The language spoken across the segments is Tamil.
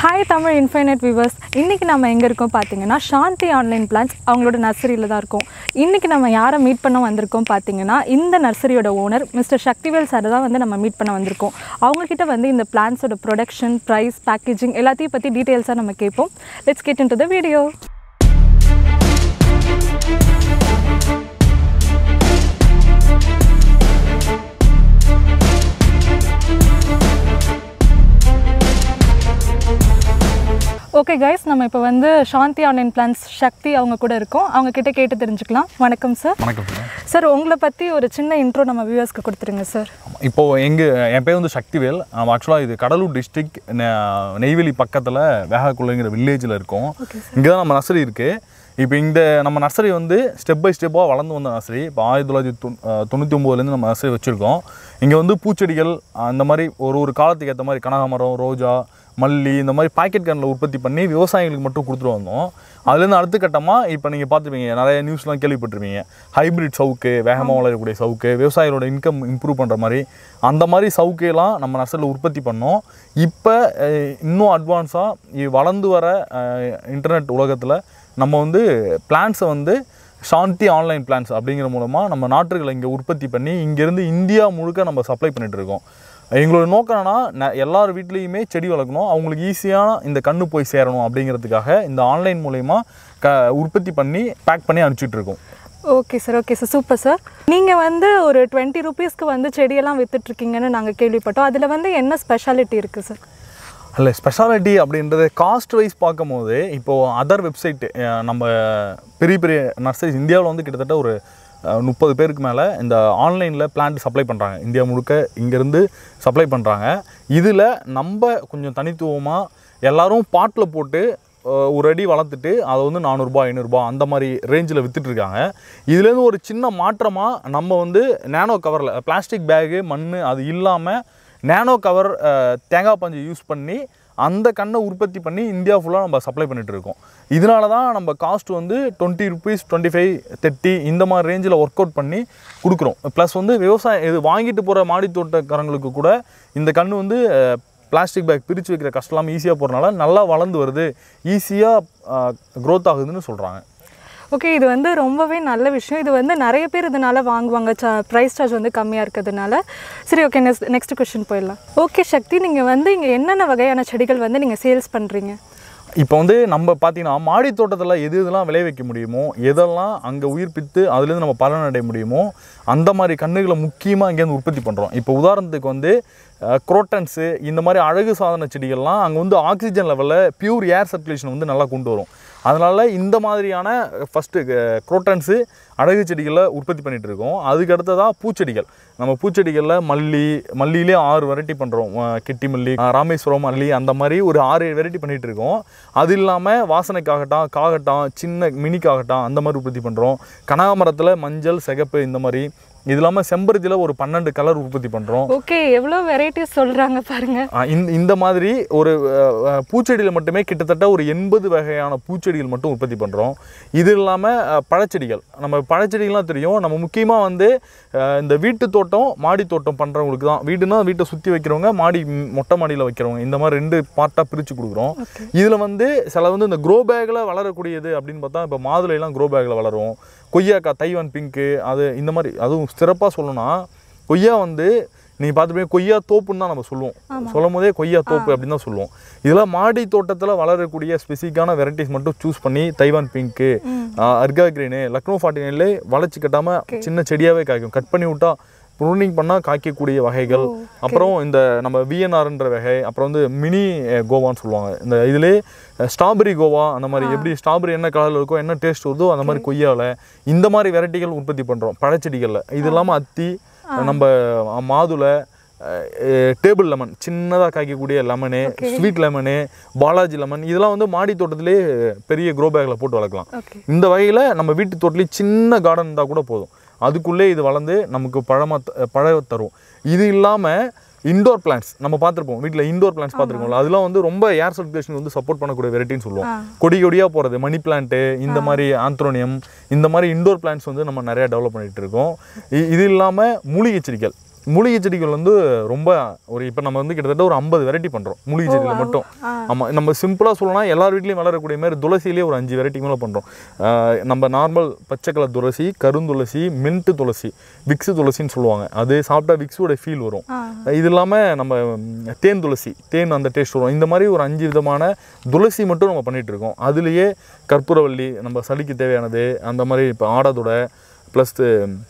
ஹாய் தமிழ் இன்ஃபைனைட் வியூவர்ஸ் இன்றைக்கி நம்ம எங்கே இருக்கோம் பார்த்தீங்கன்னா சாந்தி ஆன்லைன் பிளான்ஸ் அவங்களோட நர்சரியில் தான் இருக்கோம் இன்றைக்கி நம்ம யாரை மீட் பண்ண வந்திருக்கோம் பார்த்தீங்கன்னா இந்த நர்சரியோட ஓனர் மிஸ்டர் சக்திவேல் சார் தான் வந்து நம்ம மீட் பண்ண வந்திருக்கோம் அவங்கக்கிட்ட வந்து இந்த பிளான்ஸோட ப்ரொடக்ஷன் ப்ரைஸ் பேக்கேஜிங் எல்லாத்தையும் பற்றி டீட்டெயில்ஸாக நம்ம கேட்போம் let's get into the video okay guys நம்ம இப்போ வந்து சாந்தி ஆன்லைன் பிளான்ஸ் சக்தி அவங்க கூட இருக்கோம் அவங்க கிட்ட கேட்டு தெரிஞ்சுக்கலாம் வணக்கம் சார் வணக்கம் சார் சார் உங்களை பற்றி ஒரு சின்ன இன்ட்ரோ நம்ம வியூவர்ஸ்க்கு கொடுத்துருங்க சார் இப்போது எங்கள் என் பேர் வந்து சக்திவேல் ஆக்சுவலாக இது கடலூர் டிஸ்ட்ரிக்ட் நெய்வேலி பக்கத்தில் வேகாக்குள்ளங்கிற வில்லேஜில் இருக்கோம் இங்கே தான் நம்ம நர்சரி இருக்குது இப்போ இந்த நம்ம நர்சரி வந்து ஸ்டெப் பை ஸ்டெப்பாக வளர்ந்து வந்த நர்சரி இப்போ ஆயிரத்தி தொள்ளாயிரத்தி தொண் தொண்ணூற்றி ஒம்போதுலேருந்து நம்ம நர்சரி வச்சுருக்கோம் இங்கே வந்து பூச்செடிகள் அந்த மாதிரி ஒரு ஒரு காலத்துக்கு ஏற்ற மாதிரி கனகாமரம் ரோஜா மல்லி இந்த மாதிரி பாக்கெட் கன்னில் உற்பத்தி பண்ணி விவசாயிகளுக்கு மட்டும் கொடுத்துட்டு வந்தோம் அதுலேருந்து அடுத்த கட்டமாக இப்போ நீங்கள் பார்த்துருப்பீங்க நிறைய நியூஸ்லாம் கேள்விப்பட்டிருப்பீங்க ஹைபிரிட் சவுக்கு வேகமாக வளரக்கூடிய சவுக்கு விவசாயிகளோட இன்கம் இம்ப்ரூவ் பண்ணுற மாதிரி அந்த மாதிரி சவுக்கையெல்லாம் நம்ம நர்சரியில் உற்பத்தி பண்ணோம் இப்போ அஹ், இன்னும் அட்வான்ஸாக வளர்ந்து வர இன்டர்நெட் உலகத்தில் நம்ம வந்து பிளான்ஸை வந்து சாந்தி ஆன்லைன் பிளான்ஸ் அப்படிங்கிற மூலமாக நம்ம நாட்டுகளை இங்கே உற்பத்தி பண்ணி இங்கேருந்து இந்தியா முழுக்க நம்ம சப்ளை பண்ணிட்டு இருக்கோம் எங்களோட நோக்கம் என்னன்னா ந- எல்லார் வீட்லேயுமே செடி வளர்க்கணும் அவங்களுக்கு ஈஸியாக இந்த கண்ணு போய் சேரணும் அப்படிங்கிறதுக்காக இந்த ஆன்லைன் மூலயமா க உற்பத்தி பண்ணி பேக் பண்ணி அனுப்பிச்சிட்டு இருக்கோம் okay sir okay sir super sir நீங்கள் வந்து ஒரு டுவெண்ட்டி ருபீஸ்க்கு வந்து செடியெல்லாம் வித்துட்ருக்கீங்கன்னு நாங்கள் கேள்விப்பட்டோம் அதில் வந்து என்ன ஸ்பெஷாலிட்டி இருக்குது சார் இல்லை ஸ்பெஷாலிட்டி அப்படின்றது காஸ்ட் வைஸ் பார்க்கும்போது இப்போது அதர் வெப்சைட் நம்ம பெரிய பெரிய நர்சரிஸ் இந்தியாவில் வந்து கிட்டத்தட்ட ஒரு முப்பது பேருக்கு மேலே இந்த ஆன்லைனில் பிளான்ட் சப்ளை பண்ணுறாங்க இந்தியா முழுக்க இங்கேருந்து சப்ளை பண்ணுறாங்க இதில் நம்ம கொஞ்சம் தனித்துவமாக எல்லாரும் பாட்டில் போட்டு அஹ், ஒரு அடி வளர்த்துட்டு அதை வந்து நானூறுரூபா ஐநூறுரூபா அந்த மாதிரி ரேஞ்சில் விற்றுட்ருக்காங்க இதுலேருந்து ஒரு சின்ன மாற்றமாக நம்ம வந்து நேனோ கவரில் பிளாஸ்டிக் பேகு மண் அது இல்லாமல் நேனோ கவர் தேங்காய் பஞ்சு யூஸ் பண்ணி அந்த கண்ணை உற்பத்தி பண்ணி இந்தியா ஃபுல்லாக நம்ம சப்ளை பண்ணிட்டு இருக்கோம் இதனால தான் நம்ம காஸ்ட் வந்து twenty rupees twenty five thirty இந்த மாதிரி ரேஞ்சில் ஒர்க் அவுட் பண்ணி கொடுக்குறோம் ப்ளஸ் வந்து விவசாயம் இது வாங்கிட்டு போகிற மாடி தோட்டக்காரங்களுக்கு கூட இந்த கன்று வந்து பிளாஸ்டிக் பேக் பிரித்து வைக்கிற கஷ்டம் இல்லாமல் ஈஸியாக போகிறனால நல்லா வளர்ந்து வருது ஈஸியாக க்ரோத் ஆகுதுன்னு சொல்கிறாங்க ஓகே இது வந்து ரொம்பவே நல்ல விஷயம் இது வந்து நிறைய பேர் இதனால வாங்குவாங்க சா ப்ரைஸ் சார்ஜ் வந்து கம்மியாக இருக்கிறதுனால சரி ஓகே நெக்ஸ்ட் நெக்ஸ்ட் கொஸ்டின் போயிடலாம் ஓகே சக்தி நீங்கள் வந்து இங்கே என்னென்ன வகையான செடிகள் வந்து நீங்கள் சேல்ஸ் பண்ணுறீங்க இப்போ வந்து நம்ம பார்த்தீங்கன்னா மாடி தோட்டத்தில் எது எதெல்லாம் விளைவிக்க முடியுமோ எதெல்லாம் அங்கே உயிர்ப்பித்து அதுலேருந்து நம்ம பலன் அடைய முடியுமோ அந்த மாதிரி கன்றுகளை முக்கியமாக இங்கேருந்து உற்பத்தி பண்ணுறோம் இப்போ உதாரணத்துக்கு வந்து குரோட்டன்ஸு இந்த மாதிரி அழகு சாதன செடிகள்லாம் அங்கே வந்து ஆக்சிஜன் லெவலில் பியூர் ஏர் சர்க்குலேஷன் வந்து நல்லா கொண்டு வரும் அதனால் இந்த மாதிரியான ஃபஸ்ட்டு குரோட்டன்ஸு அழகு செடிகளை உற்பத்தி பண்ணிகிட்டு இருக்கோம் அதுக்கு அடுத்ததாக பூச்செடிகள் நம்ம பூச்செடிகளில் மல்லி மல்லியிலே ஆறு வெரைட்டி பண்ணுறோம் கெட்டி மல்லி அஹ், ராமேஸ்வரம் மல்லி அந்த மாதிரி ஒரு ஆறு வெரைட்டி பண்ணிகிட்டு இருக்கோம் அது இல்லாமல் வாசனைக்காகட்டும் காகட்டம் சின்ன மினி காகட்டம் அந்த மாதிரி உற்பத்தி பண்ணுறோம் கனகாமரத்தில் மஞ்சள் சிகப்பு இந்த மாதிரி இது இல்லாமல் செம்பருத்தியில் ஒரு பன்னெண்டு கலர் உற்பத்தி பண்ணுறோம் ஓகே எவ்வளோ வெரைட்டிஸ் சொல்கிறாங்க பாருங்க இந்த இந்த மாதிரி ஒரு பூச்செடியில் மட்டுமே கிட்டத்தட்ட ஒரு எண்பது வகையான பூச்செடிகள் மட்டும் உற்பத்தி பண்ணுறோம் இது இல்லாமல் பழச்செடிகள் நம்ம பழச்செடிகள்லாம் தெரியும் நம்ம முக்கியமாக வந்து அஹ், இந்த வீட்டு தோட்டம் மாடி தோட்டம் பண்ணுறவங்களுக்கு தான் வீடுனா வீட்டை சுற்றி வைக்கிறவங்க மாடி ம், மொட்டை மாடியில் வைக்கிறவங்க இந்த மாதிரி ரெண்டு பார்ட்டாக பிரித்து கொடுக்குறோம் இதில் வந்து சில வந்து இந்த க்ரோ பேக்கில் வளரக்கூடியது அப்படின்னு பார்த்தா இப்போ மாதுளைலாம் க்ரோ பேக்கில் வளரும் கொய்யாக்காய் தைவான் பிங்க்கு அது இந்த மாதிரி அதுவும் சிறப்பாக சொல்லணும்னா கொய்யா வந்து நீ பார்த்துப்பே கொய்யா தோப்புன்னு தான் நம்ம சொல்லுவோம் சொல்லும் போதே கொய்யா தோப்பு அப்படின்னு தான் சொல்லுவோம் இதெல்லாம் மாடி தோட்டத்தில் வளரக்கூடிய ஸ்பெசிஃபிக்கான வெரைட்டிஸ் மட்டும் சூஸ் பண்ணி Taiwan pink Arka green Lucknow forty நைன்லே வளைச்சி கட்டாமல் சின்ன செடியாகவே காய்க்கும் கட் பண்ணி விட்டா ப்ரூனிங் பண்ணால் காய்க்கக்கூடிய வகைகள் அப்புறம் இந்த நம்ம விஎன்ஆர்ன்ற வகை அப்புறம் வந்து மினி கோவான்னு சொல்லுவாங்க இந்த இதிலே ஸ்ட்ராபெரி கோவா அந்த மாதிரி எப்படி ஸ்ட்ராபெரி என்ன கலரில் இருக்கோ என்ன டேஸ்ட் வருதோ அந்த மாதிரி கொய்யாவில் இந்த மாதிரி வெரைட்டிகள் உற்பத்தி பண்ணுறோம் பழச்செடிகளில் இது இல்லாமல் அத்தி நம்ம மாதுளை டேபிள் லெமன் சின்னதாக காய்க்கக்கூடிய lemon sweet lemon Balaji lemon இதெல்லாம் வந்து மாடி தோட்டத்திலே பெரிய க்ரோ பேக்கில் போட்டு வளர்க்கலாம் ஓகே இந்த வகையில் நம்ம வீட்டு தோட்டத்திலே சின்ன கார்டன் இருந்தால் கூட போதும் அதுக்குள்ளே இது வளர்ந்து நமக்கு பழமாக பழ தரும் இது இல்லாமல் இண்டோர் பிளான்ஸ் நம்ம பார்த்துருப்போம் வீட்டில் இண்டோர் பிளான்ஸ் பார்த்துருக்கோம்ல அதெல்லாம் வந்து ரொம்ப ஏர் சர்க்குலேஷன் வந்து சப்போர்ட் பண்ணக்கூடிய வெரைட்டின்னு சொல்லுவோம் கொடி கொடியாக போகிறது மணி பிளான்ட்டு இந்த மாதிரி ஆந்த்ரோனியம் இந்த மாதிரி இண்டோர் பிளான்ஸ் வந்து நம்ம நிறையா டெவலப் பண்ணிகிட்டு இருக்கோம் இ- இது இல்லாமல் மூலிகை செடிகள் மூலிகை செடிகள் வந்து ரொம்ப ஒரு இப்போ நம்ம வந்து கிட்டத்தட்ட ஒரு ஐம்பது வெரைட்டி பண்ணுறோம் மூலிகை செடியில் மட்டும் ஆ. ஆமாம் நம்ம சிம்பிளாக சொல்லணும்னா எல்லார் வீட்லேயும் வளரக்கூடிய மாதிரி துளசியிலே ஒரு அஞ்சு வெரைட்டி மேலே பண்ணுறோம் நம்ம நார்மல் பச்சை கலர் துளசி கருந்துளசி மின்ட்டு துளசி விக்ஸு துளசின்னு சொல்லுவாங்க அது சாப்பிட்டா விக்ஸோட ஃபீல் வரும் ஆ. இது இல்லாமல் நம்ம ம், தேன் துளசி தேன் அந்த டேஸ்ட் வரும் இந்த மாதிரி ஒரு அஞ்சு விதமான துளசி மட்டும் நம்ம பண்ணிட்டு இருக்கோம் அதுலேயே கற்பூரவள்ளி நம்ம சளிக்கு தேவையானது அந்த மாதிரி இப்போ ஆடாதொடை ப்ளஸ்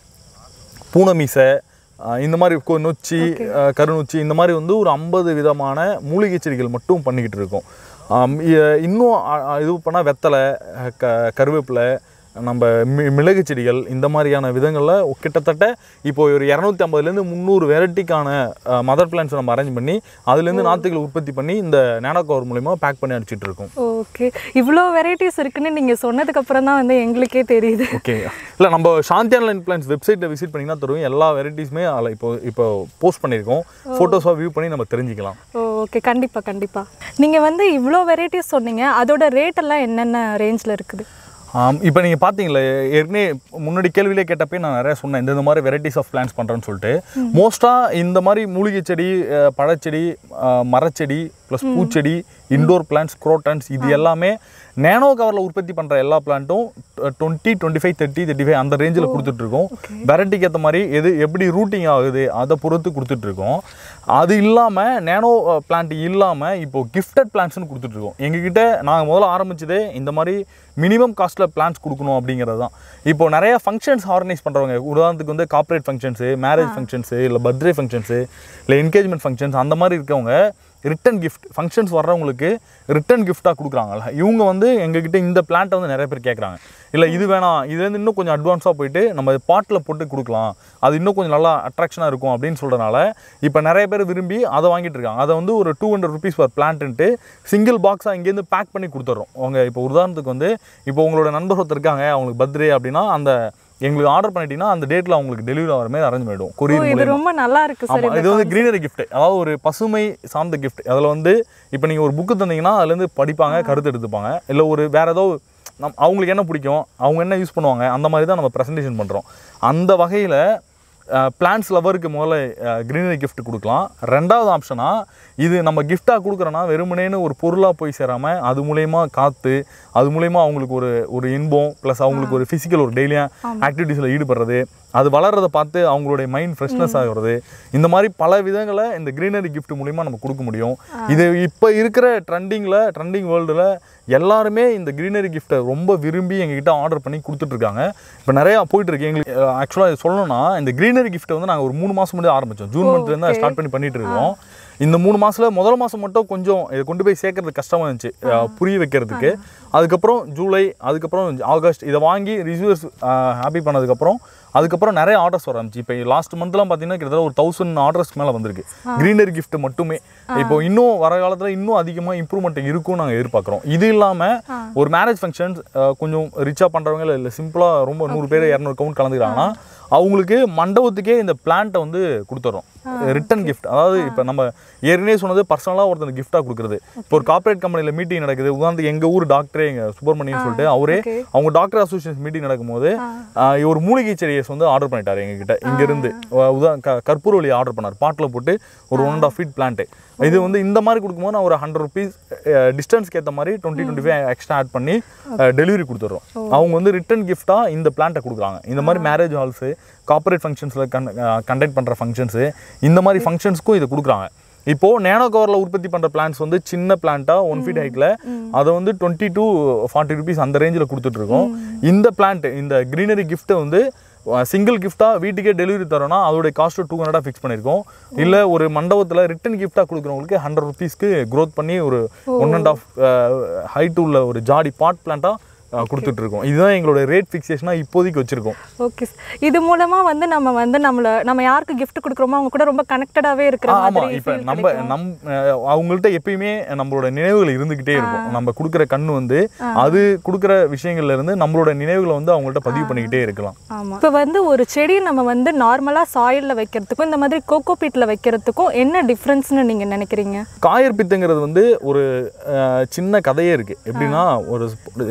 பூனமீசை அஹ், இந்த மாதிரி கொ- நொச்சி அஹ், கருநொச்சி இந்த மாதிரி வந்து ஒரு ஐம்பது விதமான மூலிகை செடிகள் மட்டும் பண்ணிக்கிட்டு இருக்கோம் ஆம், இ- இன்னும் அ- அ- இது பண்ணால் வெத்தலை அஹ், க கருவேப்பிலை நம்ம மி மிளகு செடிகள் இந்த மாதிரியான விதங்களில் கிட்டத்தட்ட இப்போ ஒரு இரநூத்தி ஐம்பதுலேருந்து முந்நூறு வெரைட்டிக்கான மதர் பிளான்ஸ் நம்ம அரேஞ்ச் பண்ணி அதுலேருந்து நாற்றுகள் உற்பத்தி பண்ணி இந்த நேனோ கவர் மூலிமா பேக் பண்ணி அனுப்பிச்சிட்டு இருக்கோம் ஓகே இவ்வளோ வெரைட்டிஸ் இருக்குன்னு நீங்கள் சொன்னதுக்கு அப்புறம் தான் வந்து எங்களுக்கே தெரியுது ஓகே இல்லை நம்ம சாந்தி ஆன்லைன் பிளான்ஸ் வெப்சைட்டில் விசிட் பண்ணிங்கன்னா தருவோம் எல்லா வெரைட்டிஸுமே அதில் இப்போ இப்போ போஸ்ட் பண்ணியிருக்கோம் ஃபோட்டோஸாக வியூ பண்ணி நம்ம தெரிஞ்சுக்கலாம் ஓ ஓகே கண்டிப்பாக கண்டிப்பாக நீங்கள் வந்து இவ்வளோ வெரைட்டிஸ் சொன்னீங்க அதோட ரேட் எல்லாம் என்னென்ன ரேஞ்சில் இருக்குது இப்போ நீங்கள் பார்த்தீங்களே ஏற்கனவே முன்னாடி கேள்வியிலே கேட்டப்பே நான் நிறைய சொன்னேன் இந்த இந்த மாதிரி வெரைட்டிஸ் ஆஃப் பிளான்ஸ் பண்ணுறேன்னு சொல்லிட்டு மோஸ்ட்டாக இந்த மாதிரி மூலிகை செடி அஹ், பழச்செடி அஹ், மரச்செடி ப்ளஸ் பூச்செடி இண்டோர் பிளான்ஸ் குரோட்டன்ஸ் இது எல்லாமே நேனோ கவரில் உற்பத்தி பண்ணுற எல்லா பிளான்ட்டும் twenty twenty five thirty thirty five அந்த ரேஞ்சில் கொடுத்துட்ருக்கோம் வெரைட்டிக்கு ஏற்ற மாதிரி எது எப்படி ரூட்டிங் ஆகுது அதை பொறுத்து கொடுத்துட்ருக்கோம் அது இல்லாமல் நேனோ பிளான்ட் இல்லாமல் இப்போ கிஃப்டட் பிளான்ட்ஸ்னு கொடுத்துட்ருக்கோம் எங்ககிட்ட நாங்கள் முதல்ல ஆரம்பிச்சதே இந்த மாதிரி மினிமம் காஸ்ட்டில் பிளான்ஸ் கொடுக்கணும் அப்படிங்கிறது தான் இப்போ நிறைய ஃபங்க்ஷன்ஸ் ஆர்கனைஸ் பண்ணுறவங்க உதாரணத்துக்கு வந்து கார்ப்பரேட் ஃபங்க்ஷன்ஸு மேரேஜ் ஃபங்க்ஷன்ஸு இல்லை பர்த்டே ஃபங்க்ஷன்ஸு இல்லை என்கேஜ்மெண்ட் ஃபங்க்ஷன்ஸ் அந்த மாதிரி இருக்கவங்க ரிட்டன் கிஃப்ட் ஃபங்க்ஷன்ஸ் வர்றவங்களுக்கு ரிட்டன் கிஃப்ட்டாக கொடுக்குறாங்கல்ல இவங்க வந்து எங்ககிட்ட இந்த பிளான்ட்டை வந்து நிறைய பேர் கேட்குறாங்க இல்லை இது வேணாம் இது வந்து இன்னும் கொஞ்சம் அட்வான்ஸாக போயிட்டு நம்ம பாட்டில் போட்டு கொடுக்கலாம் அது இன்னும் கொஞ்சம் நல்லா அட்ராக்ஷனாக இருக்கும் அப்படின்னு சொல்கிறனால இப்போ நிறைய பேர் விரும்பி அதை வாங்கிட்டு இருக்காங்க அதை வந்து ஒரு two hundred rupees per plant single பாக்ஸாக இங்கேருந்து பேக் பண்ணி கொடுத்துட்றோம் அவங்க இப்போ உதாரணத்துக்கு வந்து இப்போ உங்களோட நண்பர் ஒருத்தர் இருக்காங்க அவங்களுக்கு பர்த்டே அப்படின்னா அந்த எங்களுக்கு ஆர்டர் பண்ணிட்டீங்கன்னா அந்த டேட்டில் அவங்களுக்கு டெலிவரி ஆகிற மாதிரி அரேஞ்ச் பண்ணிவிடும் ஓ கொரியர் இது ரொம்ப நல்லா இருக்கு சார் ஆமாம் இது வந்து கிரீனரி gift அதாவது ஒரு பசுமை சார்ந்த gift அதில் வந்து இப்போ நீங்கள் ஒரு புக்கு தந்தீங்கன்னா அதுலேருந்து படிப்பாங்க கருத்து எடுத்துப்பாங்க இல்லை ஒரு வேறு ஏதோ நம் அவங்களுக்கு என்ன பிடிக்கும் அவங்க என்ன யூஸ் பண்ணுவாங்க அந்த மாதிரி தான் நம்ம ப்ரெசன்டேஷன் பண்ணுறோம் அந்த வகையில் பிளான்ஸ் லவருக்கு முதல்ல கிரீனரி gift கொடுக்கலாம் ரெண்டாவது ஆப்ஷனாக இது நம்ம கிஃப்டாக கொடுக்குறோன்னா வெறுமனேன்னு ஒரு பொருளாக போய் சேராமல் அது மூலயமா காற்று அது மூலயமா அவங்களுக்கு ஒரு ஒரு இன்பம் ப்ளஸ் அவங்களுக்கு ஒரு ஃபிசிக்கல் ஒரு டெய்லியாக ஆக்டிவிட்டீஸில் ஈடுபடுறது அது வளர்றதை பார்த்து அவங்களுடைய மைண்ட் ஃப்ரெஷ்னஸ் ஆகிறது இந்த மாதிரி பல விதங்களை இந்த கிரீனரி gift மூலிமா நம்ம கொடுக்க முடியும் இது இப்போ இருக்கிற ட்ரெண்டிங்கில் ட்ரெண்டிங் வேர்ல்டில் எல்லாருமே இந்த கிரீனரி கிஃப்ட்டை ரொம்ப விரும்பி எங்ககிட்ட ஆர்டர் பண்ணி கொடுத்துட்ருக்காங்க இப்போ நிறையா போயிட்டுருக்கு எங்களுக்கு ஆக்சுவலாக இது சொல்லணும்னா இந்த கிரீனரி கிஃப்ட்டை வந்து நாங்கள் ஒரு மூணு மாதம் முன்னாடி ஆரம்பித்தோம் ஜூன் மந்த்லேருந்து ஸ்டார்ட் பண்ணி பண்ணிட்டு இருக்கோம் இந்த மூணு மாசத்துல முதல் மாதம் மட்டும் கொஞ்சம் இதை கொண்டு போய் சேர்க்கறது கஷ்டமாக இருந்துச்சு அஹ், புரிய வைக்கிறதுக்கு அதுக்கப்புறம் ஜூலை அதுக்கப்புறம் ஆகஸ்ட் இதை வாங்கி ரிசீவர்ஸ் ஹாப்பி பண்ணதுக்கப்புறம் அதுக்கப்புறம் நிறைய ஆர்டர்ஸ் வர ஆரம்பிச்சு இப்போ லாஸ்ட் மந்த்லாம் பார்த்தீங்கன்னா கிட்டத்தட்ட ஒரு தௌசண்ட் ஆர்டர்ஸ் மேலே வந்திருக்கு கிரீனரி gift மட்டுமே இப்போ இன்னும் வர காலத்தில் இன்னும் அதிகமாக இம்ப்ரூவ்மெண்ட் இருக்கும் நாங்கள் எதிர்பார்க்குறோம் இது இல்லாமல் ஒரு மேரேஜ் ஃபங்க்ஷன்ஸ் கொஞ்சம் ரிச்சாக பண்ணுறவங்க இல்லை இல்லை சிம்பிளாக ரொம்ப நூறு பேர் இரநூறு கவுண்ட் கலந்துக்கிறாங்கன்னா அவங்களுக்கு மண்டபத்துக்கே இந்த பிளான்ட்டை வந்து கொடுத்துட்றோம் ரிட்டன் gift அதாவது இப்போ நம்ம ஏற்கனவே சொன்னது பர்சனலாக ஒருத்தர் கிஃப்டாக கொடுக்குறது இப்போ ஒரு கார்ப்பரேட் கம்பெனியில் மீட்டிங் நடக்குது உதாரணத்துக்கு எங்கள் ஊர் டாக்டரே எங்கள் சுப்பிரமணியன் சொல்லிட்டு அவரே okay. அவங்க டாக்டர் அசோசியேஷன் மீட்டிங் நடக்கும்போது ஆஹ், ஒரு மூலிகை செடியை வந்து ஆர்டர் பண்ணிட்டாரு எங்ககிட்ட இங்கேருந்து உதா க கற்பூரவழி ஆர்டர் பண்ணார் பாட்டில் போட்டு ஒரு one and half feet plant இது வந்து இந்த மாதிரி கொடுக்கும்போது நான் ஒரு ஹண்ட்ரட் ருபீஸ் டிஸ்டன்ஸ்க்கு ஏற்ற மாதிரி twenty twenty five extra add பண்ணி டெலிவரி கொடுத்துட்றோம் அவங்க வந்து ரிட்டன் கிஃப்டாக இந்த பிளான்ட்டை கொடுக்குறாங்க இந்த மாதிரி மேரேஜ் ஹால்ஸு கார்ப்பரேட் ஃபங்க்ஷன்ஸில் கன் கண்டக்ட் பண்ணுற ஃபங்க்ஷன்ஸு இந்த மாதிரி ஃபங்க்ஷன்ஸ்க்கும் இதை கொடுக்குறாங்க இப்போ நேனோ கவரில் உற்பத்தி பண்ணுற பிளான்ஸ் வந்து சின்ன பிளான்ட்டாக ஒன் ஃபீட் ஹைட்டில் அதை வந்து டுவெண்ட்டி டு ஃபார்ட்டி ருபீஸ் அந்த ரேஞ்சில் கொடுத்துட்ருக்கோம் இந்த பிளான்ட் இந்த கிரீனரி கிஃப்ட்டை வந்து சிங்கிள் கிஃப்டாக வீட்டுக்கே டெலிவரி தரோம்னா அதோடைய காஸ்ட்டு டூ ஹண்ட்ரடாக ஃபிக்ஸ் பண்ணியிருக்கோம் இல்லை ஒரு மண்டபத்தில் ரிட்டன் கிஃப்டாக கொடுக்குறவங்களுக்கு ஹண்ட்ரட் ருபீஸ்க்கு க்ரோத் பண்ணி ஒரு ஒன் அண்ட் ஆஃப் ஹைட் உள்ள ஒரு ஜாடி பாட் பிளான்ட்டாக கொடுத்துட்ருக்கோம் இதுதான் எங்களோட ரேட் ஃபிக்ஸேஷனாக இப்போதைக்கு வச்சுருக்கோம் ஓகே இது மூலமா வந்து நம்ம வந்து நம்மள நம்ம யாருக்கு gift கொடுக்குறோமோ அவங்க கூட ரொம்ப கனெக்டடாவே இருக்கிற ஆமா மாதிரி இப்ப feel நம்ம கிடைக்கும். நம் அஹ் அவங்கள்ட்ட எப்பயுமே நம்மளோட நினைவுகள் இருந்துகிட்டே இருக்கும் நம்ம கொடுக்குற கண்ணு வந்து அது கொடுக்குற விஷயங்கள்ல இருந்து நம்மளோட நினைவுகளை வந்து அவங்கள்ட்ட பதிவு பண்ணிக்கிட்டே இருக்கலாம் ஆமா இப்போ வந்து ஒரு செடி நம்ம வந்து நார்மலா சாயில்ல வைக்கிறதுக்கும் இந்த மாதிரி கோகோ பீட்ல வைக்கிறதுக்கும் என்ன டிஃப்ரென்ஸ்னு நீங்க நினைக்கிறீங்க காயர் பித்துங்கிறது வந்து ஒரு அஹ், சின்ன கதையே இருக்கு எப்படின்னா ஒரு சிம்பிளா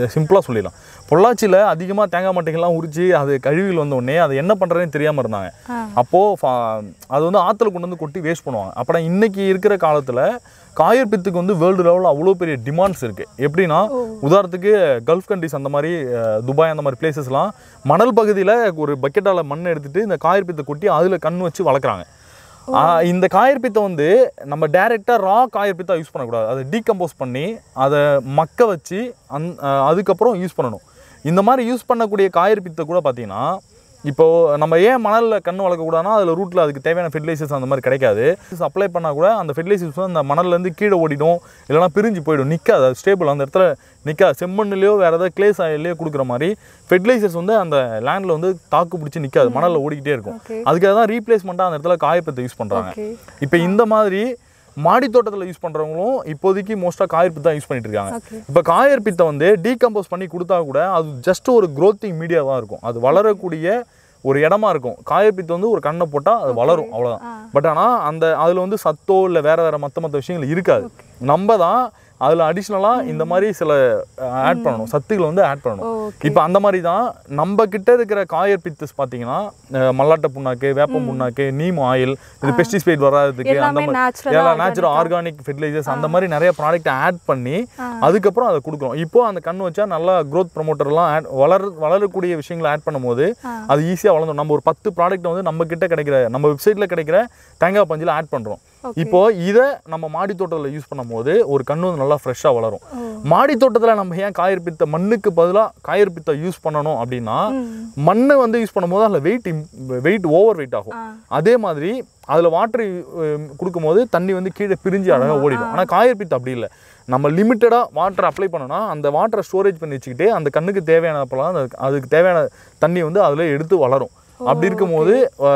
சொல்லிடலாம் பொள்ளாச்சியில் அதிகமாக தேங்காய் மட்டைகள்லாம் உரிச்சு அது கழிவுகள் வந்த உடனே அது என்ன பண்ணுறதுன்னு தெரியாமல் இருந்தாங்க ஆ. அப்போது அது வந்து ஆற்றுல கொண்டு வந்து கொட்டி வேஸ்ட் பண்ணுவாங்க அப்புறம் இன்னைக்கு இருக்கிற காலத்தில் காயர் பித்துக்கு வந்து வேர்ல்டு லெவலில் அவ்வளோ பெரிய டிமாண்ட்ஸ் இருக்குது எப்படின்னா உதாரணத்துக்கு கல்ஃப் கண்ட்ரிஸ் அந்த மாதிரி அஹ், துபாய் அந்த மாதிரி பிளேசஸ்லாம் மணல் பகுதியில் ஒரு பக்கெட்டால் மண் எடுத்துட்டு இந்த காயர் பித்தை கொட்டி அதில் கண் வச்சு வளர்க்குறாங்க ஆஹ் இந்த காயர் பித்தை வந்து நம்ம டைரெக்டாக ரா காயர் பித்தா யூஸ் பண்ணக்கூடாது அதை டீகம்போஸ் பண்ணி அதை மக்க வச்சு அந் ஆஹ் அதுக்கப்புறம் யூஸ் பண்ணணும் இந்த மாதிரி யூஸ் பண்ணக்கூடிய காயர் பித்தை கூட பார்த்தீங்கன்னா இப்போது நம்ம ஏன் மணலில் கண் வளர்க்கக்கூடாதுன்னா அதில் ரூட்டில் அதுக்கு தேவையான ஃபெர்டிலைசர்ஸ் அந்த மாதிரி கிடைக்காது அப்ளை பண்ணால் கூட அந்த ஃபெர்டிலைசர்ஸ் வந்து அந்த மணல்லேருந்து கீழே ஓடிடும் இல்லைனா பிரிஞ்சு போயிடும் நிற்காது அது ஸ்டேபிள் அந்த இடத்துல நிற்காது செம்மண்ணுலையோ வேறு ஏதாவது கிளே சாயிலையோ கொடுக்குற மாதிரி ஃபெர்டிலைசர்ஸ் வந்து அந்த லேண்டில் வந்து தாக்கு பிடிச்சி நிற்காது மணலில் ஓடிக்கிட்டே இருக்கும் ஓகே அதுக்காக தான் ரீப்ளேஸ்மெண்ட்டாக அந்த இடத்துல காயப்பத்தை யூஸ் பண்ணுறாங்க ஓகே இப்போ இந்த மாதிரி மாடி தோட்டத்தில் யூஸ் பண்ணுறவங்களும் இப்போதைக்கு மோஸ்ட்டாக காயற்பித்தை தான் யூஸ் பண்ணிட்டு இருக்காங்க ஓகே இப்போ காயற்பித்தை வந்து டீகம்போஸ் பண்ணி கொடுத்தா கூட அது ஜஸ்ட் ஒரு க்ரோத்திங் மீடியாவாக இருக்கும் அது வளரக்கூடிய ஒரு இடமா இருக்கும் காயற்பித்தை வந்து ஒரு கண்ணை போட்டால் அது வளரும் அவ்வளோதான் ஆ. பட் ஆனால் அந்த அதில் வந்து சத்தோ இல்லை வேற வேற மற்ற மற்ற விஷயங்கள் இருக்காது நம்ம தான் அதில் அடிஷ்னலாக இந்த மாதிரி சில ஆட் பண்ணணும் சத்துக்களை வந்து ஆட் பண்ணணும் ஓகே இப்போ அந்த மாதிரி தான் நம்ம கிட்ட இருக்கிற காயர் பித்தஸ் பார்த்தீங்கன்னா அஹ், மல்லாட்டை புண்ணாக்கு வேப்பம் புண்ணாக்கு நீம் ஆயில் இது பெஸ்டிசைட் வராததுக்கு அந்த எல்லாமே மாதிரி நேச்சுரலா எல்லாம் நேச்சுரல் ஆர்கானிக் ஃபெர்டிலைசர்ஸ் அந்த மாதிரி நிறைய ப்ராடக்ட் ஆட் பண்ணி அதுக்கப்புறம் அதை கொடுக்குறோம் இப்போ அந்த கண் வச்சா நல்லா க்ரோத் ப்ரொமோட்டர்லாம் ஆட் வளர வளரக்கூடிய விஷயங்களை ஆட் பண்ணும்போது அது ஈஸியாக வளர்ந்துடும் நம்ம ஒரு பத்து ப்ராடக்ட் வந்து நம்ம கிட்ட கிடைக்கிற நம்ம வெப்சைட்டில் கிடைக்கிற தேங்காய் பஞ்சில் ஆட் பண்ணுறோம் இப்போ இதை நம்ம மாடி தோட்டத்தில் யூஸ் பண்ணும்போது ஒரு கண்ணு வந்து நல்லா ஃப்ரெஷ்ஷாக வளரும் மாடி தோட்டத்தில் நம்ம ஏன் காயற்பித்த மண்ணுக்கு பதிலாக காயற்பித்தை யூஸ் பண்ணணும் அப்படின்னா மண்ணை வந்து யூஸ் பண்ணும்போது அதில் வெயிட் வெயிட் ஓவர் வெயிட் ஆகும் ஆ. அதே மாதிரி அதில் வாட்டர் கொடுக்கும்போது தண்ணி வந்து கீழே பிரிஞ்சு அழகாக ஓடிடும் ஆனால் காயற்பித்து அப்படி இல்லை நம்ம லிமிட்டடாக வாட்டர் அப்ளை பண்ணோம்னா அந்த வாட்டரை ஸ்டோரேஜ் பண்ணி வச்சுக்கிட்டு அந்த கண்ணுக்கு தேவையான அப்போலாம் அந்த அதுக்கு தேவையான தண்ணி வந்து அதில் எடுத்து வளரும் அப்படி இருக்கும்போது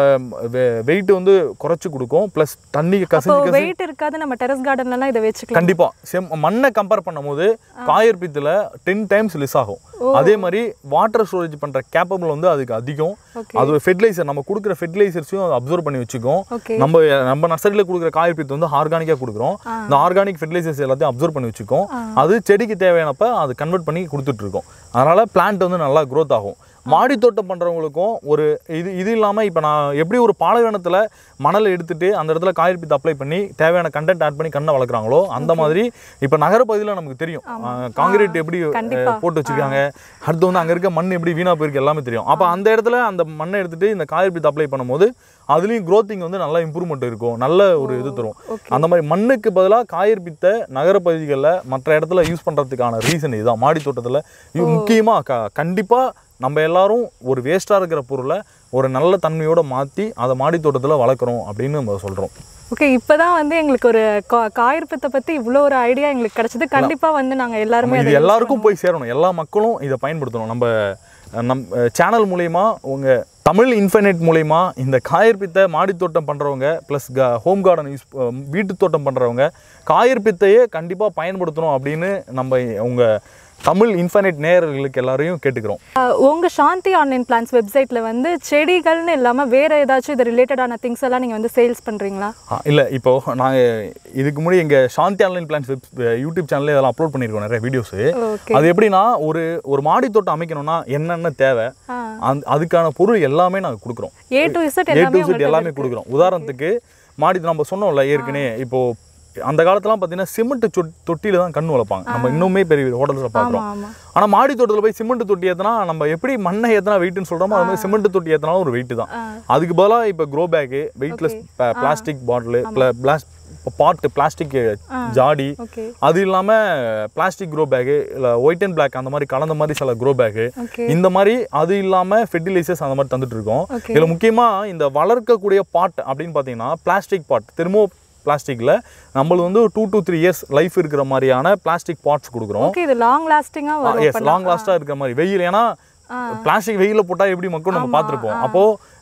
வெயிட் வந்து குறைச்சி கொடுக்கும் ப்ளஸ் தண்ணி அப்போ கசிஞ்சு கசிஞ்சு வெயிட் இருக்காது நம்ம டெரஸ் கார்டன்லலாம் இதை வச்சுக்கலாம் கண்டிப்பா செம் மண்ணை கம்பேர் பண்ணும்போது காயற்பித்தில் டென் டைம்ஸ் லெஸ் ஆகும் அதே மாதிரி வாட்டர் ஸ்டோரேஜ் பண்ற கேப்பபிள் வந்து அதுக்கு அதிகம் ஓகே அது ஃபெர்டிலைசர் நம்ம கொடுக்குற ஃபெர்டிலைசர்ஸையும் அப்சர்வ் பண்ணி வச்சுக்கும் ஓகே நம்ம நம்ம நர்சரியில் கொடுக்குற காயற்பித்து வந்து ஆர்கானிக்காக கொடுக்குறோம் இந்த ஆர்கானிக் ஃபெர்டிலைசர்ஸ் எல்லாத்தையும் அப்சர்வ் பண்ணி வச்சுக்கோம் அது செடிக்கு தேவையானப்ப அது கன்வெர்ட் பண்ணி கொடுத்துட்டு இருக்கோம் அதனால பிளான்ட் வந்து நல்லா growth ஆகும் மாடி தோட்டம் பண்ணுறவங்களுக்கும் ஒரு இது இது இல்லாமல் இப்போ நான் எப்படி ஒரு பாலைவனத்தில் மணலை எடுத்துட்டு அந்த இடத்துல காயற்பித்து அப்ளை பண்ணி தேவையான கண்டென்ட் ஆட் பண்ணி கண்ணை வளர்க்குறாங்களோ அந்த மாதிரி இப்போ நகரப்பகுதியில் நமக்கு தெரியும் காங்கிரீட் எப்படி அஹ், கண்டிப்பா. போட்டு வச்சிருக்காங்க அடுத்து வந்து அங்கே இருக்க மண் எப்படி வீணாக போயிருக்கு எல்லாமே தெரியும் அப்போ அந்த இடத்துல அந்த மண்ணை எடுத்துட்டு இந்த காயற்பித்து அப்ளை பண்ணும்போது அதுலேயும் க்ரோத்திங் வந்து நல்லா இம்ப்ரூவ்மெண்ட் இருக்கும் நல்ல ஒரு இது தரும் ஓகே அந்த மாதிரி மண்ணுக்கு பதிலாக காயற்பித்த நகரப்பகுதிகளில் மற்ற இடத்துல யூஸ் பண்ணுறதுக்கான ரீசன் இதுதான் மாடி தோட்டத்தில் முக்கியமாக க கண்டிப்பாக நம்ம எல்லாரும் ஒரு வேஸ்ட்டாக இருக்கிற பொருளை ஒரு நல்ல தன்மையோட மாற்றி அதை மாடி தோட்டத்தில் வளர்க்குறோம் அப்படின்னு நம்ம சொல்கிறோம் ஓகே இப்பதான் வந்து எங்களுக்கு ஒரு கா- காயிருப்பத்தை பத்தி இவ்வளோ ஒரு ஐடியா எங்களுக்கு கிடைச்சது கண்டிப்பா வந்து நாங்க எல்லாருமே இது அதை use எல்லாருக்கும் போய் சேரணும் எல்லா மக்களும் இதை பயன்படுத்தணும் நம்ம அஹ், நம் சேனல் மூலயமா உங்கள் தமிழ் இன்ஃபர்நெட் மூலயமா இந்த காயற்பித்தை மாடி தோட்டம் பண்ணுறவங்க ப்ளஸ் க ஹோம் கார்டன் யூஸ் வீட்டு தோட்டம் பண்ணுறவங்க காயற்பித்தையே கண்டிப்பாக பயன்படுத்தணும் அப்படின்னு நம்ம உங்கள் தமிழ் இன்ஃபர்நெட் நேயர்களுக்கு எல்லாரையும் கேட்டுக்கிறோம் ஆஹ் உங்க சாந்தி ஆன்லைன் பிளான்ஸ் வெப்சைட்ல வந்து செடிகள்னு இல்லாம வேற ஏதாச்சும் இது ரிலேட்டடான திங்ஸ் எல்லாம் நீங்க வந்து சேல்ஸ் பண்றீங்களா இல்லை இப்போ நாங்கள் இதுக்கு முன்னாடி எங்கள் Shanthi online plants web YouTube சேனல்ல இதெல்லாம் அப்லோட் பண்ணியிருக்கோம் நிறைய வீடியோஸு ஓகே அது எப்படின்னா ஒரு ஒரு மாடி தோட்டம் அமைக்கணும்னா என்னென்ன தேவை அந்த அதுக்கான பொருள் எல்லாமே நாங்கள் கொடுக்குறோம் A to Z A to எல்லாமே செட் உங்கள்ட்ட எல்லாமே கொடுக்குறோம் உதாரணத்துக்கு மாடி நம்ம சொன்னோம்ல ஏற்கனவே இப்போ அந்த காலத்துலாம் பார்த்தீங்கன்னா சிமெண்ட் தொட்டியில தான் கண் வளர்ப்பாங்க நம்ம இன்னுமே பெரிய ஹோட்டல்ஸில் ஆமா பார்க்குறோம் ஆமா ஆனால் மாடி தோட்டத்தில் போய் சிமெண்ட் தொட்டி ஏற்றினா நம்ம எப்படி மண்ணை ஏற்றினா வெயிட்னு சொல்கிறோமோ அது மாதிரி சிமெண்ட் தொட்டி ஏற்றினாலும் ஒரு வெயிட் தான் ஆ. அதுக்கு பதிலாக இப்போ grow bag weightless plastic bottle பிளாஸ் பாட்டு பிளாஸ்டிக் ஜாடி ஓகே அது இல்லாமல் பிளாஸ்டிக் க்ரோ பேக்கு இல்லை ஒயிட் அண்ட் பிளாக் அந்த மாதிரி கலந்த மாதிரி சில க்ரோ பேக்கு ஓகே இந்த மாதிரி அது இல்லாமல் ஃபெர்டிலைசர்ஸ் அந்த மாதிரி தந்துட்டு இருக்கோம் Okay. இதில் முக்கியமாக இந்த வளர்க்கக்கூடிய பாட் அப்படின்னு பார்த்தீங்கன்னா பிளாஸ்டிக் பாட் திரும்ப பிளாஸ்டிக்கில் நம்மளுக்கு வந்து two to three years life இருக்கிற மாதிரியான பிளாஸ்டிக் பாட்ஸ் கொடுக்குறோம் ஓகே இது லாங் லாஸ்டிங்கா வரும் எஸ் லாங் லாஸ்ட்டாக இருக்கிற மாதிரி வெயில் ஏன்னா பிளாஸ்டிக் வெயிலில் போட்டால் எப்படி மக்கள் நம்ம பார்த்துருப்போம் அப்போது